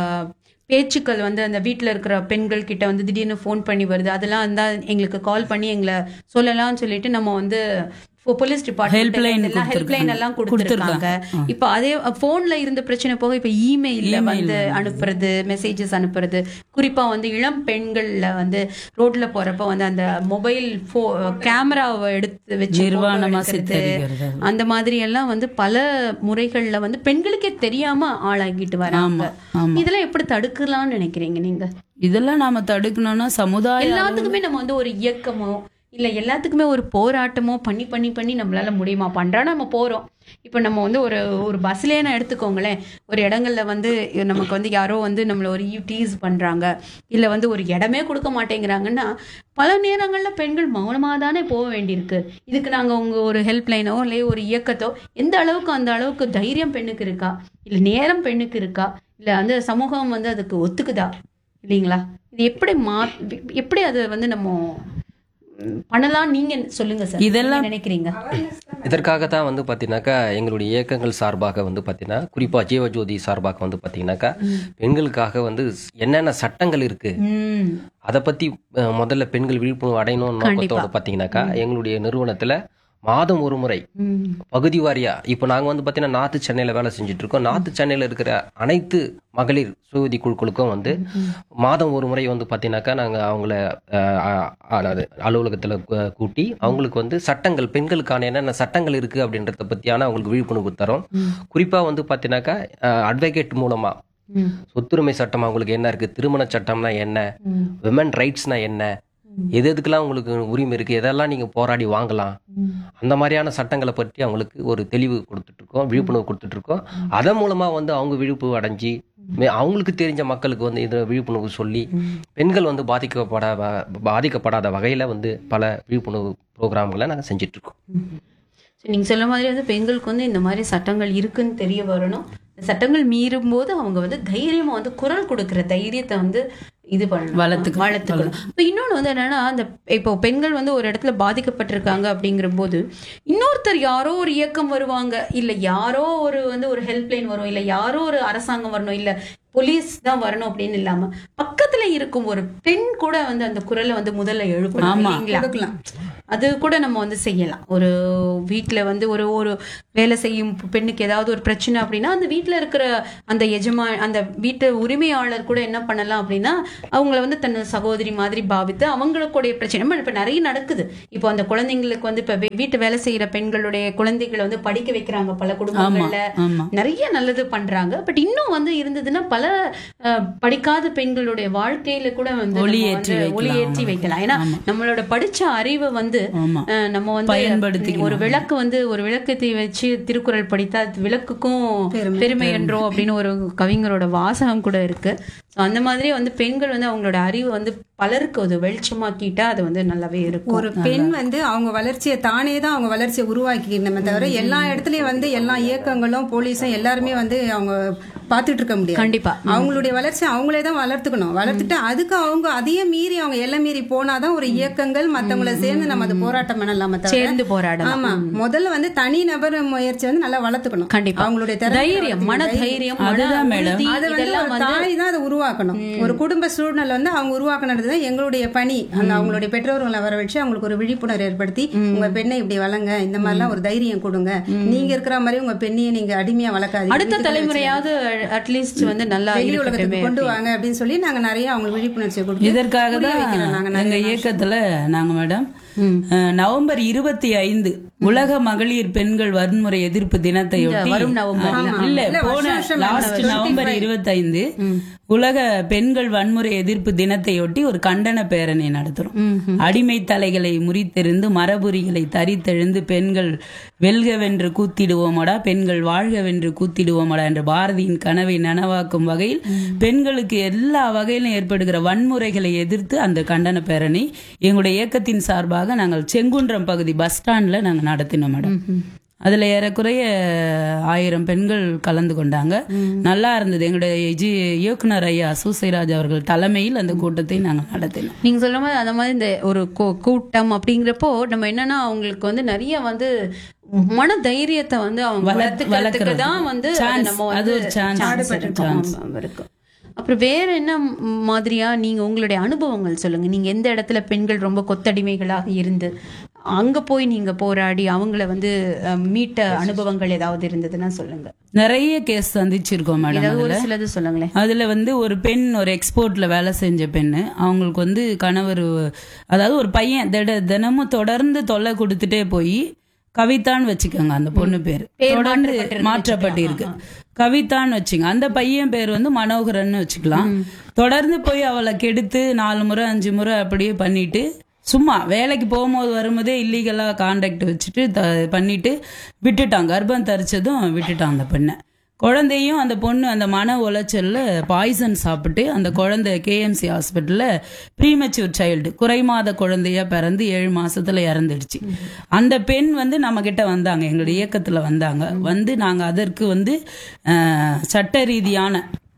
பேச்சுக்கள் வந்து அந்த வீட்டில் இருக்கிற பெண்கள் கிட்ட வந்து திடீர்னு ஃபோன் பண்ணி வருது அதெல்லாம் இருந்தால் எங்களுக்கு கால் பண்ணி எங்களை சொல்லலாம்னு சொல்லிட்டு நம்ம வந்து போலீஸ் Helpline டிபார்ட்மெண்ட் ஹெல்ப்லைன் எல்லாம் கொடுத்துருக்காங்க இப்போ அதே போன்ல இருந்த பிரச்சனை போக இப்போ இமெயில்ல வந்து அனுப்புறது மெசேஜஸ் அனுப்புறது குறிப்பா வந்து இளம் பெண்கள்ல வந்து ரோட்ல போறப்ப வந்து அந்த மொபைல் போ கேமராவை எடுத்து வச்சு photo நிர்வாணமா எடுக்கிறது. சித்தரிக்கிறது. அந்த மாதிரி எல்லாம் வந்து பல முறைகள்ல வந்து பெண்களுக்கே தெரியாம ஆளாகிட்டு வராங்க ஆமா, ஆமா. இதெல்லாம் எப்படி தடுக்கலாம்னு நினைக்கிறீங்க நீங்க இதெல்லாம் நாம தடுக்கணும்னா சமுதாய எல்லாத்துக்குமே நம்ம வந்து ஒரு இயக்கமோ இல்ல எல்லாத்துக்குமே ஒரு போராட்டமோ பண்ணி பண்ணி பண்ணி நம்மளால முடியுமா பண்றோம் நம்ம போறோம் இப்போ நம்ம வந்து ஒரு ஒரு பஸ்லயே நான் எடுத்துக்கோங்களேன் ஒரு இடங்கள்ல வந்து நமக்கு வந்து யாரோ வந்து நம்மள ஒரு டீஸ் பண்றாங்க இல்ல வந்து ஒரு இடமே கொடுக்க மாட்டேங்கிறாங்கன்னா பல நேரங்கள்ல பெண்கள் மௌனமா தானே போக வேண்டியிருக்கு இதுக்கு நாங்க உங்க ஒரு ஹெல்ப் லைனோ இல்லை ஒரு இயக்கத்தோ எந்த அளவுக்கு அந்த அளவுக்கு தைரியம் பெண்ணுக்கு இருக்கா இல்ல நேரம் பெண்ணுக்கு இருக்கா இல்ல அந்த சமூகம் வந்து அதுக்கு ஒத்துக்குதா இல்லைங்களா இது எப்படி மா எப்படி அதை வந்து நம்ம ம், பண்ணலாம் நீங்க சொல்லுங்க சார் இதெல்லாம் என்ன நினைக்கிறீங்க இதற்காக தான் வந்து பார்த்தீங்கன்னாக்கா எங்களுடைய இயக்கங்கள் சார்பாக வந்து பார்த்தீங்கன்னா குறிப்பாக ஜீவஜோதி சார்பாக வந்து பார்த்தீங்கன்னாக்கா பெண்களுக்காக வந்து என்னென்ன சட்டங்கள் இருக்கு ம் அதை பத்தி அஹ், முதல்ல பெண்கள் விழிப்புணர்வு அடையணும் நோக்கத்தோட பார்த்தீங்கன்னாக்கா எங்களுடைய நிறுவனத்துல மாதம் ஒரு முறை ம். பகுதி வாரியா இப்போ நாங்க வந்து பாத்தீங்கன்னா நார்த்து சென்னையில வேலை செஞ்சுட்டு இருக்கோம் நார்த்து சென்னையில இருக்கிற அனைத்து மகளிர் சுயதி குழுக்களுக்கும் வந்து மாதம் ஒரு முறை வந்து பாத்தீங்கன்னாக்கா நாங்க அவங்கள அஹ், அ- அதாவது அலுவலகத்துல கூ- கூட்டி அவங்களுக்கு வந்து சட்டங்கள் பெண்களுக்கான என்னென்ன சட்டங்கள் இருக்கு அப்படின்றத பத்தியான அவங்களுக்கு விழிப்புணர்வு தரோம் குறிப்பா வந்து பாத்தீங்கன்னாக்கா அட்வொகேட் மூலமா ம். சொத்துரிமை சட்டம் அவங்களுக்கு என்ன இருக்கு திருமண சட்டம்னா என்ன ம். விமன் ரைட்ஸ்னா என்ன எது எதுக்கெல்லாம் உங்களுக்கு உரிமை இருக்கு எதெல்லாம் நீங்க போராடி வாங்கலாம் ம். அந்த மாதிரியான சட்டங்களை பற்றி அவங்களுக்கு ஒரு தெளிவு கொடுத்துட்டு இருக்கோம் விழிப்புணர்வு கொடுத்துட்டு இருக்கோம் அதன் மூலமா வந்து அவங்க விழிப்புணர்வு அடைஞ்சு மே- அவங்களுக்கு தெரிஞ்ச மக்களுக்கு வந்து இது விழிப்புணர்வு சொல்லி பெண்கள் வந்து பாதிக்கப்பட பாதிக்கப்படாத வகையில வந்து பல விழிப்புணர்வு ப்ரோக்ராம்களை நாங்கள் செஞ்சுட்டு இருக்கோம் சரி, நீங்க சொல்ல மாதிரி வந்து பெண்களுக்கு வந்து இந்த மாதிரி சட்டங்கள் இருக்குன்னு தெரிய வரணும் இந்த சட்டங்கள் மீறும் போது அவங்க வந்து தைரியமா வந்து குரல் கொடுக்கிற தைரியத்தை வந்து இது பண்ணணும் வளர்த்துக்கணும். வளர்த்துக்கணும் இப்போ இன்னொன்று வந்து என்னன்னா அந்த இப்போ பெண்கள் வந்து ஒரு இடத்துல பாதிக்கப்பட்டிருக்காங்க அப்படிங்கிற போது இன்னொருத்தர் யாரோ ஒரு இயக்கம் வருவாங்க இல்ல யாரோ ஒரு வந்து ஒரு ஹெல்ப்லைன் வரும் இல்ல யாரோ ஒரு அரசாங்கம் வரணும் இல்ல போலீஸ் தான் வரணும் அப்படின்னு இல்லாம பக்கத்துல இருக்கும் ஒரு பெண் கூட வந்து அந்த குரலை வந்து முதல்ல எழுப்பணும் ஆமா. இல்லைங்களா? கொடுக்கலாம். அது கூட நம்ம வந்து செய்யலாம் ஒரு வீட்ல வந்து ஒரு ஒரு வேலை செய்யும் பெண்ணுக்கு ஏதாவது ஒரு பிரச்சனை அப்படின்னா அந்த வீட்ல இருக்கிற அந்த எஜமா அந்த வீட்டு உரிமையாளர் கூட என்ன பண்ணலாம் அப்படின்னா அவங்கள வந்து தன் சகோதரி மாதிரி பாவித்து அவங்களுடைய பிரச்சனை நம்ம இப்ப நிறைய நடக்குது இப்போ அந்த குழந்தைங்களுக்கு வந்து இப்ப வீ- வீட்டு வேலை செய்யற பெண்களுடைய குழந்தைகளை வந்து படிக்க வைக்கிறாங்க பல ஆமா குடும்பங்கள்ல ஆமா நிறைய நல்லது பண்றாங்க பட் இன்னும் வந்து இருந்ததுன்னா பல அஹ், படிக்காத பெண்களுடைய வாழ்க்கையில கூட வந்து ஒளி நம்ம ஏற்றி வந்து வைக்கலாம். ஒளி ஏற்றி வைக்கலாம் ஏன்னா நம்மளோட படிச்ச அறிவை வந்து ஆமா அஹ், நம்ம வந்து பயன்படுத்திக்கணும். ஒரு விளக்கு வந்து ஒரு விளக்கத்தை வச்சு திருக்குறள் படித்தா அது விளக்குக்கும் பெருமை என்றோ அப்படின்னு ஒரு கவிஞரோட வாசகம் கூட இருக்கு So, அந்த மாதிரி வந்து பெண்கள் வந்து அவங்களோட அறிவு வந்து பலருக்கு அது வெளிச்சமாக்கிட்டா அது வந்து நல்லாவே இருக்கும் ஒரு பெண் வந்து அவங்க வளர்ச்சியை தானே தான் அவங்க வளர்ச்சியை உருவாக்கிக்கணுமே தவிர எல்லா இடத்துலயும் வந்து எல்லா இயக்கங்களும் போலீஸும் எல்லாருமே வந்து அவங்க பார்த்துட்டு இருக்க முடியாது கண்டிப்பா அவங்களுடைய வளர்ச்சி அவங்களே தான் வளர்த்துக்கணும் வளர்த்துட்டு அதுக்கு அவங்க அதையும் மீறி அவங்க எல்லை மீறி போனாதான் ஒரு இயக்கங்கள் மத்தவங்கள சேர்ந்து நம்ம அது போராட்டம் பண்ணலாம தவிர சேர்ந்து போராடலாம் ஆமா முதல்ல வந்து தனி நபர் முயற்சி வந்து நல்லா வளர்த்துக்கணும் கண்டிப்பா. அவங்களுடைய திறமையை தைரியம் மன வளர்த்துக்கணும். தைரியம் மன அதுதான் மேடம். உறுதி, அது வந்து இதெல்லாம் ஒரு வந்து தாய் தான் அதை உருவாக்கணும் ஒரு குடும்ப சூழ்நிலை வந்து அவங்க உருவாக்கினது தான் எங்களுடைய பணி அந்த அவங்களுடைய பெற்றோர்களை வர வச்சு அவங்களுக்கு ஒரு விழிப்புணர்வு ஏற்படுத்தி உங்க பெண்ணை இப்படி வளங்க இந்த மாதிரிலாம் ஒரு தைரியம் கொடுங்க நீங்க இருக்கிற மாதிரி உங்க பெண்ணையை நீங்க அடிமையா வளர்க்காதீங்க அடுத்த வீட்டுக்குள்ள தலைமுறையாவது அட்லீஸ்ட் வந்து நல்லா வெளி இருக்கட்டுமே உலகத்துக்கு கொண்டு வாங்க அப்படின்னு சொல்லி நாங்க நிறைய அவங்களுக்கு விழிப்புணர்ச்சியை கொடுத்து இதற்காக புரிய தான் வைக்கிறோம் நாங்க எங்க நிறைய இயக்கத்துல நாங்க மேடம் அஹ், நவம்பர் இருபத்தி ஐந்து உலக மகளிர் பெண்கள் வன்முறை எதிர்ப்பு தினத்தையொட்டி வரும் நவம்பர்ல. அஹ், இல்ல இல்ல, போன வருஷம் வருஷம் லாஸ்ட் நடந்தது. நவம்பர் இருபத்தைந்து உலக பெண்கள் வன்முறை எதிர்ப்பு தினத்தையொட்டி ஒரு கண்டன பேரணி நடத்துறோம் அடிமை தலைகளை முறித்தெறிந்து மரபுரிகளை தரித்தெழுந்து பெண்கள் வெல்கவென்று கூத்திடுவோமடா பெண்கள் வாழ்கவென்று கூத்திடுவோமடா என்ற பாரதியின் கனவை நனவாக்கும் வகையில் பெண்களுக்கு எல்லா வகையிலும் ஏற்படுகிற வன்முறைகளை எதிர்த்து அந்த கண்டன பேரணி எங்களுடைய இயக்கத்தின் சார்பாக நாங்கள் செங்குன்றம் பகுதி பஸ் ஸ்டாண்ட்ல நாங்க நடத்தினோம் மேடம் அதுல ஏறக்குறைய ஆயிரம் பெண்கள் கலந்து கொண்டாங்க நல்லா இருந்தது எங்களுடைய இஜி இயக்குனர் ஐயா சூசைராஜ் அவர்கள் தலைமையில் அந்த கூட்டத்தை நாங்கள் நடத்தினோம் நீங்க சொல்ற மாதிரி அந்த மாதிரி இந்த ஒரு கூ- கூட்டம் அப்படிங்கிறப்போ நம்ம என்னன்னா அவங்களுக்கு வந்து நிறைய வந்து மன தைரியத்தை வந்து அவங்க வளர்த்து- வளர்த்துக்கிறதுக்கு வளர்க்கறது. தான் வந்து அதை Chance. நம்ம அது வந்து ஒரு chance. chance இருக்கும். ஆமா, இருக்கும் அப்புறம் வேற என்ன ம், மாதிரியா நீங்க உங்களுடைய அனுபவங்கள் சொல்லுங்க நீங்க எந்த இடத்துல பெண்கள் ரொம்ப கொத்தடிமைகளாக இருந்து அங்க போய் நீங்க போராடி அவங்கள வந்து அஹ், மீட்ட அனுபவங்கள் ஏதாவது இருந்ததுன்னா சொல்லுங்க நிறைய கேஸ் சந்திச்சிருக்கோம் மேடம் ஏதாவது அதுல ஒரு சிலது சொல்லுங்களேன் அதுல வந்து ஒரு பெண் ஒரு எக்ஸ்போர்ட்ல வேலை செஞ்ச பெண்ணு அவங்களுக்கு வந்து கணவர் அதாவது ஒரு பையன் திட தினமும் தொடர்ந்து தொல்லை கொடுத்துட்டே போய் கவிதான்னு வச்சுக்கோங்க அந்த பொண்ணு பேர் தொடர்ந்து மாற்றப்பட்டு இருக்கு கவிதான்னு வச்சுங்க அந்த பையன் பேர் வந்து மனோகரன் வச்சுக்கலாம் தொடர்ந்து போய் அவளை கெடுத்து நாலு முறை அஞ்சு முறை அப்படியே பண்ணிட்டு சும்மா வேலைக்கு போகும்போது வரும்போதே இல்லீகலாக கான்டாக்ட் வச்சுட்டு த பண்ணிட்டு விட்டுட்டான் கர்ப்பம் தரிச்சதும் விட்டுட்டான் அந்த பெண்ணை குழந்தையும் அந்த பொண்ணு அந்த மன உளைச்சல்ல பாய்சன் சாப்பிட்டு அந்த குழந்தை கேஎம்சி ஹாஸ்பிட்டல்ல ப்ரீமெச்சூர் சைல்டு குறைமாத குழந்தையா பிறந்து ஏழு மாசத்துல இறந்துடுச்சு அந்த பெண் வந்து நம்ம கிட்ட வந்தாங்க எங்களுடைய இயக்கத்துல வந்தாங்க வந்து நாங்க அதற்கு வந்து அஹ், சட்ட ரீதியான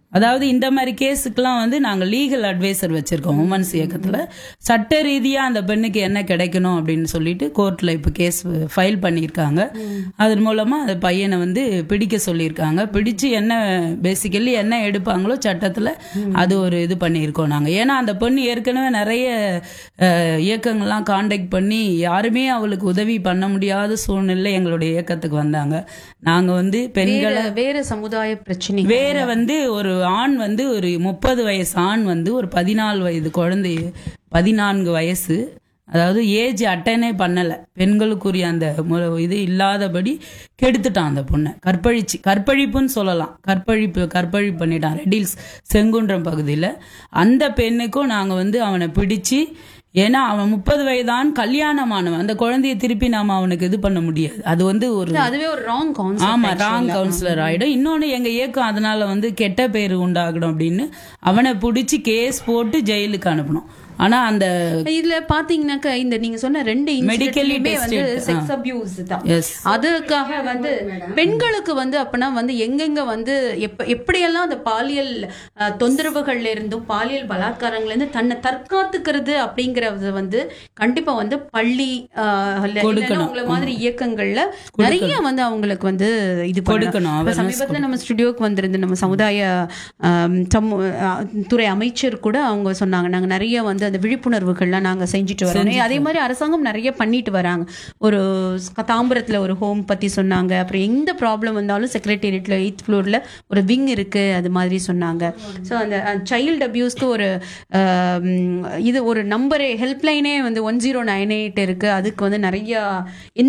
அதாவது இந்த மாதிரி கேஸுக்கெல்லாம் வந்து நாங்கள் லீகல் அட்வைசர் வச்சிருக்கோம் உமன்ஸ் இயக்கத்தில் சட்ட ரீதியாக அந்த பெண்ணுக்கு என்ன கிடைக்கணும் அப்படின்னு சொல்லிட்டு கோர்ட்டில் இப்போ கேஸ் ஃபைல் பண்ணியிருக்காங்க அதன் மூலமாக அந்த பையனை வந்து பிடிக்க சொல்லியிருக்காங்க பிடிச்சு என்ன பேசிக்கலி என்ன எடுப்பாங்களோ சட்டத்தில் அது ஒரு இது பண்ணியிருக்கோம் நாங்கள் ஏன்னா அந்த பெண் ஏற்கனவே நிறைய அஹ், இயக்கங்கள்லாம் காண்டாக்ட் பண்ணி யாருமே அவளுக்கு உதவி பண்ண முடியாத சூழ்நிலை எங்களுடைய இயக்கத்துக்கு வந்தாங்க நாங்கள் வந்து பெண்களை வேற வேற சமுதாய பிரச்சனை வேற வந்து ஒரு ஆண் வந்து ஒரு முப்பது வயசு ஆண் வந்து ஒரு பதினாலு வயது குழந்தை பதினான்கு வயசு அதாவது ஏஜ் அட்டனே பண்ணல பெண்களுக்குரிய அந்த மு- இது இல்லாதபடி கெடுத்துட்டான் அந்த பொண்ணை கற்பழிச்சு கற்பழிப்புன்னு சொல்லலாம் கற்பழிப்பு கற்பழிப்பு பண்ணிட்டான் ரெடில்ஸ் செங்குன்றம் பகுதியில் அந்த பெண்ணுக்கும் நாங்கள் வந்து அவனை பிடிச்சு ஏன்னா அவன் முப்பது வயதான் கல்யாணமானவன் அந்த குழந்தைய திருப்பி நாம அவனுக்கு இது பண்ண முடியாது அது வந்து ஒரு அதுவே ஒரு ராங் ஆமா கான்செப்ட் ராங் கவுன்சிலர் ஆயிடும் இன்னொன்னு எங்க இயக்கம் அதனால வந்து கெட்ட பேர் உண்டாகணும் அப்படின்னு அவனை பிடிச்சி கேஸ் போட்டு ஜெயிலுக்கு அனுப்பணும் ஆனா அந்த இதுல பாத்தீங்கன்னாக்க இந்த நீங்க சொன்ன ரெண்டு Medically இன்சிடென்ட்லயுமே வந்து tested. செக்ஸ் அபியூஸ் தான் எஸ் அதுக்காக வந்து பெண்களுக்கு வந்து அப்பனா வந்து எங்கெங்க வந்து எப்ப எப்படியெல்லாம் அந்த பாலியல் அஹ், தொந்தரவுகள்ல இருந்தும் பாலியல் பலாத்காரங்கள்ல இருந்து தன்னை தற்காத்துக்கிறது அப்படிங்கறது வந்து கண்டிப்பா வந்து பள்ளி அஹ், இல்ல- இல்லைன்னா கொடுக்கணும். உங்களை மாதிரி இயக்கங்கள்ல நிறைய வந்து அவங்களுக்கு வந்து இது பண்ணணும். கொடுக்கணும், இப்ப awareness சமீபத்துல நம்ம ஸ்டுடியோக்கு வந்திருந்த நம்ம சமுதாய ஆம், சமூ- அஹ், துறை அமைச்சர் கூட அவங்க சொன்னாங்க நாங்க நிறைய வந்து அந்த விழிப்புணர்வுகள்லாம் நாங்க செஞ்சுட்டு வரோம் அதே மாதிரி அரசாங்கம் நிறைய பண்ணிட்டு வராங்க ஒரு ஸ்- தாம்பரத்துல ஒரு ஹோம் பத்தி சொன்னாங்க அப்புறம் எந்த ப்ராப்ளம் வந்தாலும் செக்ரட்டேரியட்ல எயித் ஃப்ளோர்ல ஒரு விங் இருக்கு அது மாதிரி சொன்னாங்க ஸோ அந்த சைல்டு அபியூஸ்க்கு ஒரு ஆம், இது ஒரு நம்பரே ஹெல்ப்லைனே வந்து ஒன் ஜீரோ நைன் எயிட் இருக்கு அதுக்கு வந்து நிறைய